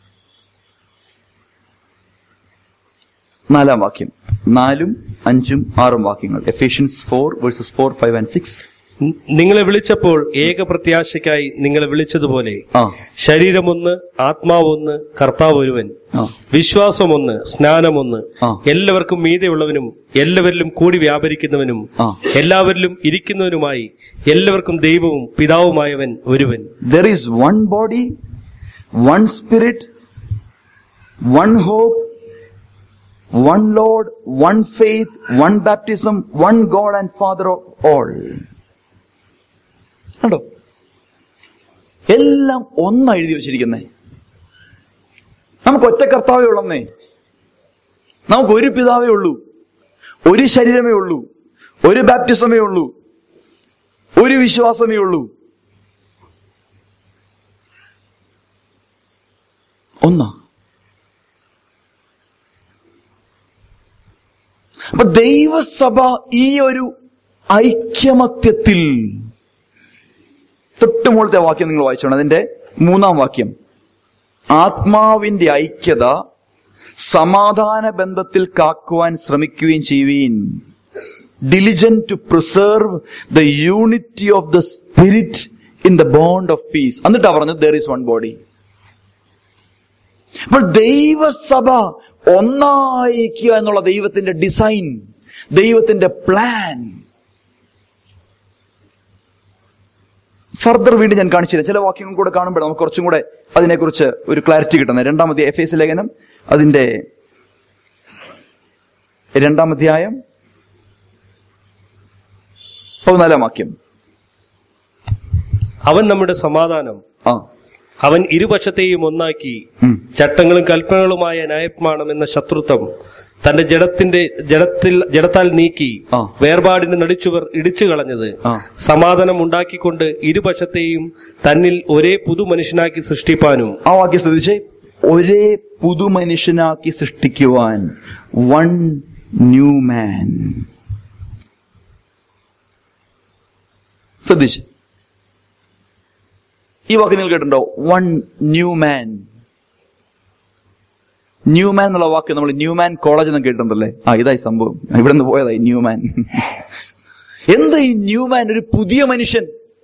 നാലാം വാക്യം നാലും അഞ്ചും ആറും വാക്യങ്ങൾ Ephesians four verses four five and six നിങ്ങളെ വിളിച്ചപ്പോൾ ഏക പ്രത്യാശയ്ക്കായി നിങ്ങളെ വിളിച്ചതുപോലെ ആ ശരീരമൊന്ന് ആത്മാവൊന്ന് കർത്താവ് ഒരുവൻ ആ വിശ്വാസമൊന്ന് സ്നാനമൊന്ന് ആ. എല്ലാവർക്കും മീതെയുള്ളവനും എല്ലാവരിലും കൂടി വ്യാപരിക്കുന്നവനും ആ എല്ലാവരിലും ഇരിക്കുന്നവനുമായി എല്ലാവർക്കും ദൈവവും പിതാവുമായവൻ ഒരുവൻ there is one body, one spirit, one hope, one Lord, one faith, one baptism, one God and Father of all. കണ്ടോ എല്ലാം ഒന്നാ എഴുതി വെച്ചിരിക്കുന്നേ നമുക്ക് ഒറ്റ കർത്താവേ ഉള്ളന്നേ നമുക്ക് ഒരു പിതാവേ ഉള്ളൂ ഒരു ശരീരമേ ഉള്ളൂ ഒരു ബാപ്റ്റിസമേ ഉള്ളൂ ഒരു വിശ്വാസമേ ഉള്ളൂ ഒന്നാ അപ്പൊ ദൈവസഭ ഈ ഒരു ഐക്യമത്യത്തിൽ തൊട്ടുമുകളത്തെ വാക്യം നിങ്ങൾ വായിച്ചോണം അതിന്റെ മൂന്നാം വാക്യം ആത്മാവിന്റെ ഐക്യത സമാധാന ബന്ധത്തിൽ കാക്കുവാൻ ശ്രമിക്കുകയും ചെയ്യുവീൻ diligent to preserve the unity of the spirit in the bond of peace എന്നിട്ടാ പറഞ്ഞത് ദർ ഈസ് വൺ ബോഡി അപ്പോൾ ദൈവസഭ ഒന്നായിരിക്കുക എന്നുള്ള ദൈവത്തിന്റെ ഡിസൈൻ ദൈവത്തിന്റെ പ്ലാൻ ഫർദർ വീണ്ടും ഞാൻ കാണിച്ചു തരാം ചില വാക്യങ്ങൾ കൂടെ കാണുമ്പോൾ നമുക്ക് കുറച്ചും കൂടെ അതിനെക്കുറിച്ച് ഒരു ക്ലാരിറ്റി കിട്ടുന്നത് രണ്ടാമത്തെ എഫ് എസ് ലേഖനം അതിന്റെ രണ്ടാം അധ്യായം പതിനാലാം വാക്യം അവൻ നമ്മുടെ സമാധാനം ആ അവൻ ഇരുപക്ഷത്തെയും ഒന്നാക്കി ഉം. ചട്ടങ്ങളും കൽപ്പനകളുമായ ന്യായപ്രമാണം എന്ന ശത്രുത്വം തന്റെ ജഡത്തിന്റെ ജഡത്തിൽ ജഡത്താൽ നീക്കി ആ. വേർപാടിന് നടിച്ചുവർ ഇടിച്ചു കളഞ്ഞത് ആ. സമാധാനം ഉണ്ടാക്കിക്കൊണ്ട് ഇരുപക്ഷത്തെയും തന്നിൽ ഒരേ പുതുമനുഷ്യനാക്കി സൃഷ്ടിപ്പാനും ആ വാക്യം ശ്രദ്ധിച്ചേ ഒരേ പുതുമനുഷ്യനാക്കി സൃഷ്ടിക്കുവാൻ വൺ ന്യൂ മാൻ ശ്രദ്ധിച്ച് ഈ വാക്ക് നിങ്ങൾ കേട്ടിട്ടുണ്ടോ one new man new man എന്നുള്ള വാക്ക് നമ്മൾ ന്യൂ മാൻ കോളേജ് എന്ന് കേട്ടിട്ടുണ്ടല്ലേ ആ ഇതായി സംഭവം ഇവിടെ നിന്ന് പോയതായി ന്യൂ മാൻ എന്താ ഈ ന്യൂ മാൻ ഒരു പുതിയ മനുഷ്യൻ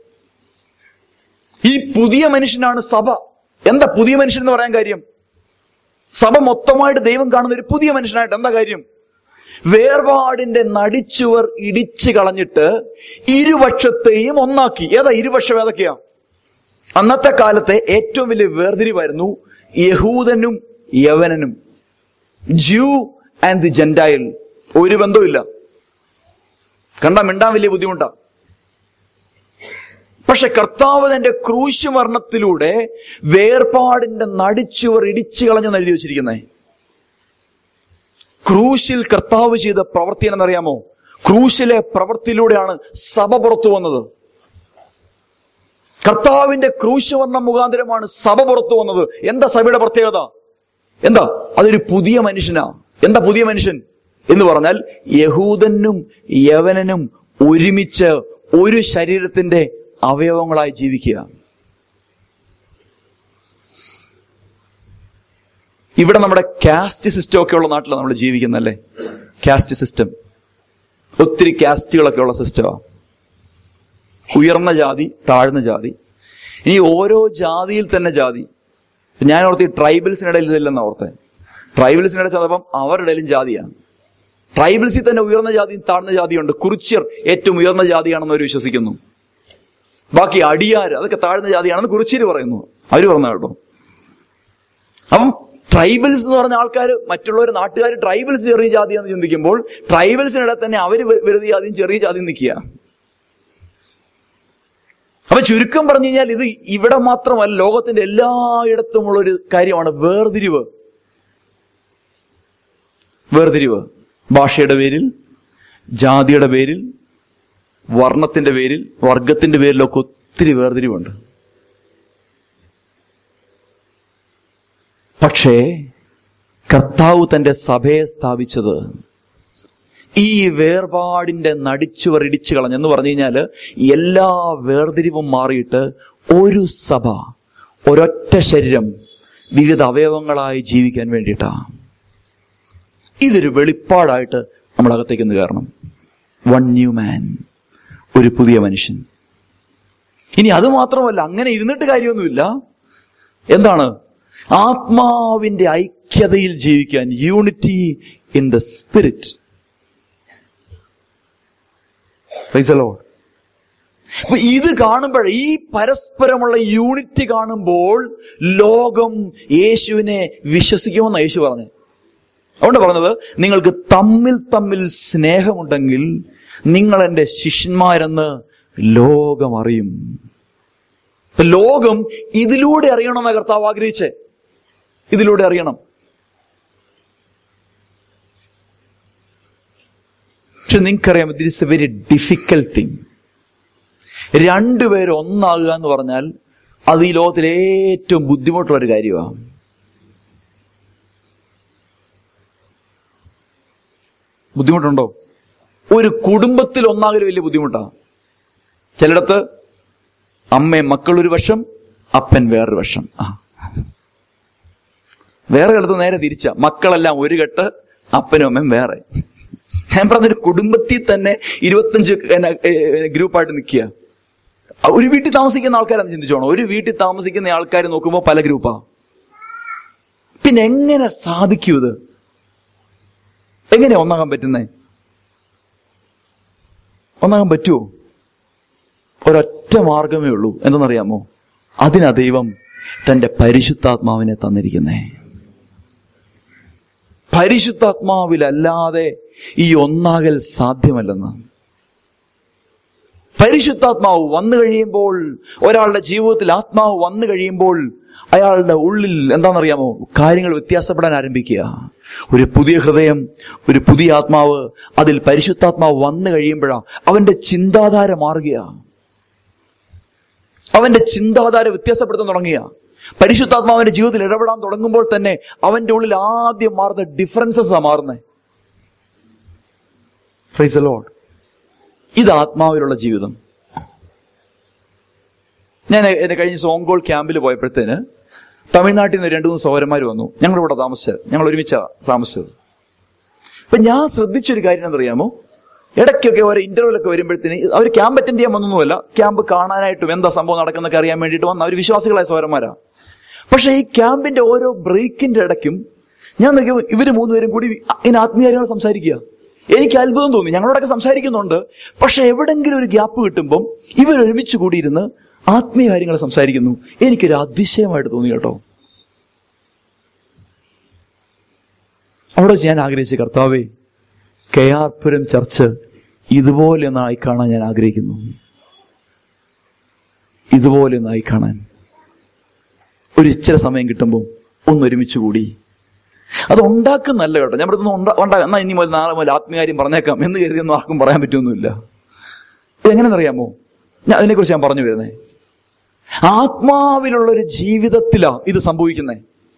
ഈ പുതിയ മനുഷ്യനാണ് സഭ എന്താ പുതിയ മനുഷ്യൻ എന്ന് പറയാൻ കാര്യം സഭ മൊത്തമായിട്ട് ദൈവം കാണുന്ന ഒരു പുതിയ മനുഷ്യനായിട്ട് എന്താ കാര്യം വേർപാടിന്റെ നടിച്ചുവർ ഇടിച്ചു കളഞ്ഞിട്ട് ഇരുപക്ഷത്തെയും ഒന്നാക്കി ഏതാ ഇരുപക്ഷം ഏതൊക്കെയാ അന്നത്തെ കാലത്തെ ഏറ്റവും വലിയ വേർതിരിവായിരുന്നു യഹൂദനും യവനനും ജ്യൂ ആൻഡ് ദി ജെന്റൈൽ ഒരു ബന്ധവുമില്ല കണ്ട മിണ്ടാൻ വലിയ ബുദ്ധിമുട്ടാ പക്ഷെ കർത്താവ് തന്റെ ക്രൂശ് മരണത്തിലൂടെ വേർപാടിന്റെ നടിച്ചുവർ ഇടിച്ചു കളഞ്ഞെന്ന് എഴുതി വെച്ചിരിക്കുന്നേ ക്രൂശിൽ കർത്താവ് ചെയ്ത പ്രവൃത്തി എന്നറിയാമോ ക്രൂശിലെ പ്രവൃത്തിയിലൂടെയാണ് സഭ പുറത്തു വന്നത് കർത്താവിന്റെ ക്രൂശ് വർണ്ണം മുഖാന്തരമാണ് സഭ പുറത്തു വന്നത് എന്താ സഭയുടെ പ്രത്യേകത എന്താ അതൊരു പുതിയ മനുഷ്യനാ എന്താ പുതിയ മനുഷ്യൻ എന്ന് പറഞ്ഞാൽ യഹൂദനും യവനനും ഒരുമിച്ച് ഒരു ശരീരത്തിന്റെ അവയവങ്ങളായി ജീവിക്കുക ഇവിടെ നമ്മുടെ കാസ്റ്റ് സിസ്റ്റം ഒക്കെ ഉള്ള നാട്ടിലാണ് നമ്മൾ ജീവിക്കുന്നല്ലേ കാസ്റ്റ് സിസ്റ്റം ഒത്തിരി കാസ്റ്റുകളൊക്കെ ഉള്ള സിസ്റ്റമാണ് ഉയർന്ന ജാതി താഴ്ന്ന ജാതി ഇനി ഓരോ ജാതിയിൽ തന്നെ ജാതി ഞാൻ ഓർത്തി ട്രൈബൽസിനിടയിൽ ഇതില്ലെന്ന് ഓർത്തെ ട്രൈബൽസിനിടയിൽ ചെന്നപ്പം അവരുടെ ഇടയിലും ജാതിയാണ് ട്രൈബൽസിൽ തന്നെ ഉയർന്ന ജാതിയും താഴ്ന്ന ജാതിയുണ്ട് കുറിച്യർ ഏറ്റവും ഉയർന്ന ജാതിയാണെന്ന് അവർ വിശ്വസിക്കുന്നു ബാക്കി അടിയാർ അതൊക്കെ താഴ്ന്ന ജാതിയാണെന്ന് കുറിച്യർ പറയുന്നു അവര് പറഞ്ഞ കേട്ടോ അപ്പം ട്രൈബൽസ് എന്ന് പറഞ്ഞ ആൾക്കാർ മറ്റുള്ളവർ നാട്ടുകാർ ട്രൈബൽസ് ചെറിയ ജാതിയാന്ന് ചിന്തിക്കുമ്പോൾ ട്രൈബൽസിനിടെ തന്നെ അവര് വെറുതെ ജാതിയും ചെറിയ ജാതിയും നിൽക്കുക അപ്പൊ ചുരുക്കം പറഞ്ഞു കഴിഞ്ഞാൽ ഇത് ഇവിടെ മാത്രമല്ല ലോകത്തിന്റെ എല്ലായിടത്തുമുള്ള ഒരു കാര്യമാണ് വേർതിരിവ് വേർതിരിവ് ഭാഷയുടെ പേരിൽ ജാതിയുടെ പേരിൽ വർണ്ണത്തിന്റെ പേരിൽ വർഗത്തിന്റെ പേരിലൊക്കെ ഒത്തിരി വേർതിരിവുണ്ട് പക്ഷേ കർത്താവ് തന്റെ സഭയെ സ്ഥാപിച്ചത് ഈ വേർപാടിന്റെ നടിച്ചുവർ ഇടിച്ചു കളഞ്ഞു എന്ന് പറഞ്ഞു കഴിഞ്ഞാല് എല്ലാ വേർതിരിവും മാറിയിട്ട് ഒരു സഭ ഒരൊറ്റ ശരീരം വിവിധ അവയവങ്ങളായി ജീവിക്കാൻ വേണ്ടിയിട്ടാ ഇതൊരു വെളിപ്പാടായിട്ട് നമ്മൾ അകത്തേക്ക് ഒന്ന് കയറണം വൺ ന്യൂ മാൻ ഒരു പുതിയ മനുഷ്യൻ ഇനി അത് മാത്രമല്ല അങ്ങനെ ഇരുന്നിട്ട് കാര്യമൊന്നുമില്ല എന്താണ് ആത്മാവിന്റെ ഐക്യതയിൽ ജീവിക്കാൻ യൂണിറ്റി ഇൻ ദ സ്പിരിറ്റ് അപ്പൊ ഇത് കാണുമ്പോൾ ഈ പരസ്പരമുള്ള യൂണിറ്റി കാണുമ്പോൾ ലോകം യേശുവിനെ വിശ്വസിക്കുമെന്ന് യേശു പറഞ്ഞു അതുകൊണ്ട് പറഞ്ഞത് നിങ്ങൾക്ക് തമ്മിൽ തമ്മിൽ സ്നേഹമുണ്ടെങ്കിൽ നിങ്ങൾ എന്റെ ശിഷ്യന്മാരെന്ന് ലോകം അറിയും ഇപ്പൊ ലോകം ഇതിലൂടെ അറിയണമെന്ന കർത്താവ് ആഗ്രഹിച്ചേ ഇതിലൂടെ അറിയണം പക്ഷെ നിങ്ങൾക്കറിയാം it is a very difficult thing രണ്ടുപേര് ഒന്നാകുക എന്ന് പറഞ്ഞാൽ അത് ഈ ലോകത്തിലെ ഏറ്റവും ബുദ്ധിമുട്ടുള്ള ഒരു കാര്യമാണ് ബുദ്ധിമുട്ടുണ്ടോ ഒരു കുടുംബത്തിൽ ഒന്നാകൽ വലിയ ബുദ്ധിമുട്ടാണ് ചിലയിടത്ത് അമ്മയും മക്കൾ ഒരു വശം അപ്പൻ വേറൊരു വശം ആ വേറെ ഇടത്ത് നേരെ തിരിച്ച മക്കളെല്ലാം ഒരു കെട്ട് അപ്പനും അമ്മയും വേറെ ഞാൻ പറഞ്ഞൊരു കുടുംബത്തിൽ തന്നെ ഇരുപത്തഞ്ച് ഗ്രൂപ്പായിട്ട് നിൽക്കുക ഒരു വീട്ടിൽ താമസിക്കുന്ന ആൾക്കാരെന്ന് ചിന്തിച്ചോണം ഒരു വീട്ടിൽ താമസിക്കുന്ന ആൾക്കാർ നോക്കുമ്പോൾ പല ഗ്രൂപ്പാ പിന്നെ എങ്ങനെ സാധിക്കൂ ഇത് എങ്ങനെ ഒന്നാകാൻ പറ്റുന്നേ ഒന്നാകാൻ പറ്റുമോ ഒരൊറ്റ മാർഗമേ ഉള്ളൂ എന്തെന്നറിയാമോ അതിനാ ദൈവം തന്റെ പരിശുദ്ധാത്മാവിനെ തന്നിരിക്കുന്നേ പരിശുദ്ധാത്മാവിലല്ലാതെ ഈ ഒന്നാകൽ സാധ്യമല്ലെന്ന് പരിശുദ്ധാത്മാവ് വന്നു കഴിയുമ്പോൾ ഒരാളുടെ ജീവിതത്തിൽ ആത്മാവ് വന്നു കഴിയുമ്പോൾ അയാളുടെ ഉള്ളിൽ എന്താണെന്നറിയാമോ കാര്യങ്ങൾ വ്യത്യാസപ്പെടാൻ ആരംഭിക്കുക ഒരു പുതിയ ഹൃദയം ഒരു പുതിയ ആത്മാവ് അതിൽ പരിശുദ്ധാത്മാവ് വന്നു കഴിയുമ്പോഴാ അവന്റെ ചിന്താധാര മാറുക അവന്റെ ചിന്താധാര വ്യത്യാസപ്പെടുത്താൻ തുടങ്ങിയ പരിശുദ്ധാത്മാവിന്റെ ജീവിതത്തിൽ ഇടപെടാൻ തുടങ്ങുമ്പോൾ തന്നെ അവന്റെ ഉള്ളിൽ ആദ്യം മാറുന്ന ഡിഫറൻസസ് ആ മാറുന്നത് പ്രൈസ് ലോഡ് ഇത് ആത്മാവിലുള്ള ജീവിതം ഞാൻ എന്റെ കഴിഞ്ഞ സോങ്കോൾ ക്യാമ്പിൽ പോയപ്പോഴത്തേന് തമിഴ്നാട്ടിൽ നിന്ന് രണ്ടു മൂന്ന് സഹോദരന്മാർ വന്നു ഞങ്ങൾ ഇവിടെ താമസിച്ചത് ഞങ്ങൾ ഒരുമിച്ചാ താമസിച്ചത് അപ്പൊ ഞാൻ ശ്രദ്ധിച്ചൊരു കാര്യം എന്തറിയാമോ ഇടയ്ക്കൊക്കെ ഓരോ ഇന്റർവ്യൂലൊക്കെ വരുമ്പോഴത്തേന് അവർ ക്യാമ്പ് അറ്റൻഡ് ചെയ്യാൻ വന്നൊന്നുമല്ല ക്യാമ്പ് കാണാനായിട്ടും എന്താ സംഭവം നടക്കുന്നൊക്കെ അറിയാൻ വേണ്ടിയിട്ട് വന്ന അവർ വിശ്വാസികളായ സഹോദരന്മാരാ പക്ഷെ ഈ ക്യാമ്പിന്റെ ഓരോ ബ്രേക്കിന്റെ ഇടയ്ക്കും ഞാൻ നോക്കിയപ്പോൾ ഇവര് മൂന്നുപേരും കൂടി ഇങ്ങനെ ആത്മീയങ്ങൾ സംസാരിക്കുക എനിക്ക് അത്ഭുതം തോന്നി ഞങ്ങളോടൊക്കെ സംസാരിക്കുന്നുണ്ട് പക്ഷെ എവിടെങ്കിലും ഒരു ഗ്യാപ്പ് കിട്ടുമ്പം ഇവർ ഒരുമിച്ച് കൂടിയിരുന്ന് ആത്മീയ കാര്യങ്ങൾ സംസാരിക്കുന്നു എനിക്കൊരു അതിശയമായിട്ട് തോന്നി കേട്ടോ അവിടെ വെച്ച് ഞാൻ ആഗ്രഹിച്ച കർത്താവേ കെ ആർ പുരം ചർച്ച് ഇതുപോലെ ഒന്നായി കാണാൻ ഞാൻ ആഗ്രഹിക്കുന്നു ഇതുപോലെ ഒന്നായി കാണാൻ ഒരു ഇച്ചിരി സമയം കിട്ടുമ്പോൾ ഒന്ന് ഒരുമിച്ച് കൂടി അത് ഉണ്ടാക്കുന്നല്ല കേട്ടോ ഞാൻ ഇവിടെ ഉണ്ടാക്കാം എന്നാ ഇനി മുതൽ നാളെ മുതൽ ആത്മീകാര്യം പറഞ്ഞേക്കാം എന്ന് കരുതിയൊന്നും ആർക്കും പറയാൻ പറ്റുമൊന്നുമില്ല ഇതെങ്ങനെയെന്നറിയാമോ ഞാൻ അതിനെക്കുറിച്ച് ഞാൻ പറഞ്ഞു വരുന്നേ ആത്മാവിലുള്ള ഒരു ജീവിതത്തിലാ ഇത് സംഭവിക്കുന്നേ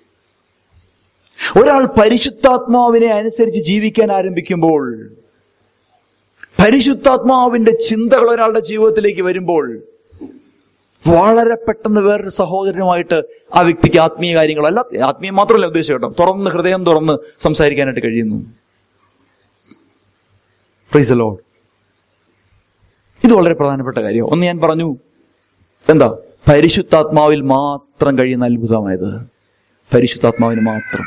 ഒരാൾ പരിശുദ്ധാത്മാവിനെ അനുസരിച്ച് ജീവിക്കാൻ ആരംഭിക്കുമ്പോൾ പരിശുദ്ധാത്മാവിന്റെ ചിന്തകൾ ഒരാളുടെ ജീവിതത്തിലേക്ക് വരുമ്പോൾ വളരെ പെട്ടെന്ന് വേറൊരു സഹോദരനുമായിട്ട് ആ വ്യക്തിക്ക് ആത്മീയ കാര്യങ്ങളല്ല ആത്മീയം മാത്രമല്ല ഉദ്ദേശം കേട്ടോ തുറന്ന് ഹൃദയം തുറന്ന് സംസാരിക്കാനായിട്ട് കഴിയുന്നു പ്രീസ് ലോഡ് ഇത് വളരെ പ്രധാനപ്പെട്ട കാര്യം ഒന്ന് ഞാൻ പറഞ്ഞു എന്താ പരിശുദ്ധാത്മാവിൽ മാത്രം കഴിയുന്ന അത്ഭുതമായത് പരിശുദ്ധാത്മാവിന് മാത്രം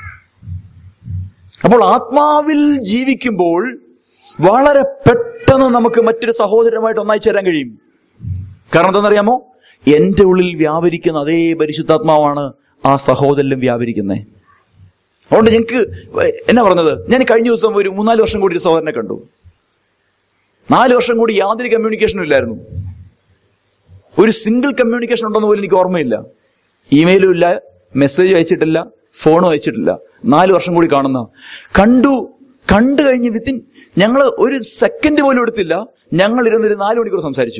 അപ്പോൾ ആത്മാവിൽ ജീവിക്കുമ്പോൾ വളരെ പെട്ടെന്ന് നമുക്ക് മറ്റൊരു സഹോദരനുമായിട്ട് ഒന്നായി ചേരാൻ കഴിയും കാരണം എന്താണെന്നറിയാമോ എന്റെ ഉള്ളിൽ വ്യാപരിക്കുന്ന അതേ പരിശുദ്ധാത്മാവാണ് ആ സഹോദരനിലും വ്യാപരിക്കുന്നത് അതുകൊണ്ട് ഞങ്ങൾക്ക് എന്നാ പറഞ്ഞത് ഞാൻ കഴിഞ്ഞ ദിവസം ഒരു മൂന്നാല് വർഷം കൂടി ഒരു സഹോദരനെ കണ്ടു നാല് വർഷം കൂടി യാതൊരു കമ്മ്യൂണിക്കേഷനും ഇല്ലായിരുന്നു ഒരു സിംഗിൾ കമ്മ്യൂണിക്കേഷൻ ഉണ്ടെന്ന് പോലും എനിക്ക് ഓർമ്മയില്ല ഇമെയിലും ഇല്ല മെസ്സേജ് അയച്ചിട്ടില്ല ഫോണും അയച്ചിട്ടില്ല നാല് വർഷം കൂടി കാണുന്ന കണ്ടു കണ്ടു കഴിഞ്ഞ് വിത്തിൻ ഞങ്ങൾ ഒരു സെക്കൻഡ് പോലും എടുത്തില്ല ഞങ്ങൾ ഇരുന്നൊരു നാല് മണിക്കൂർ സംസാരിച്ചു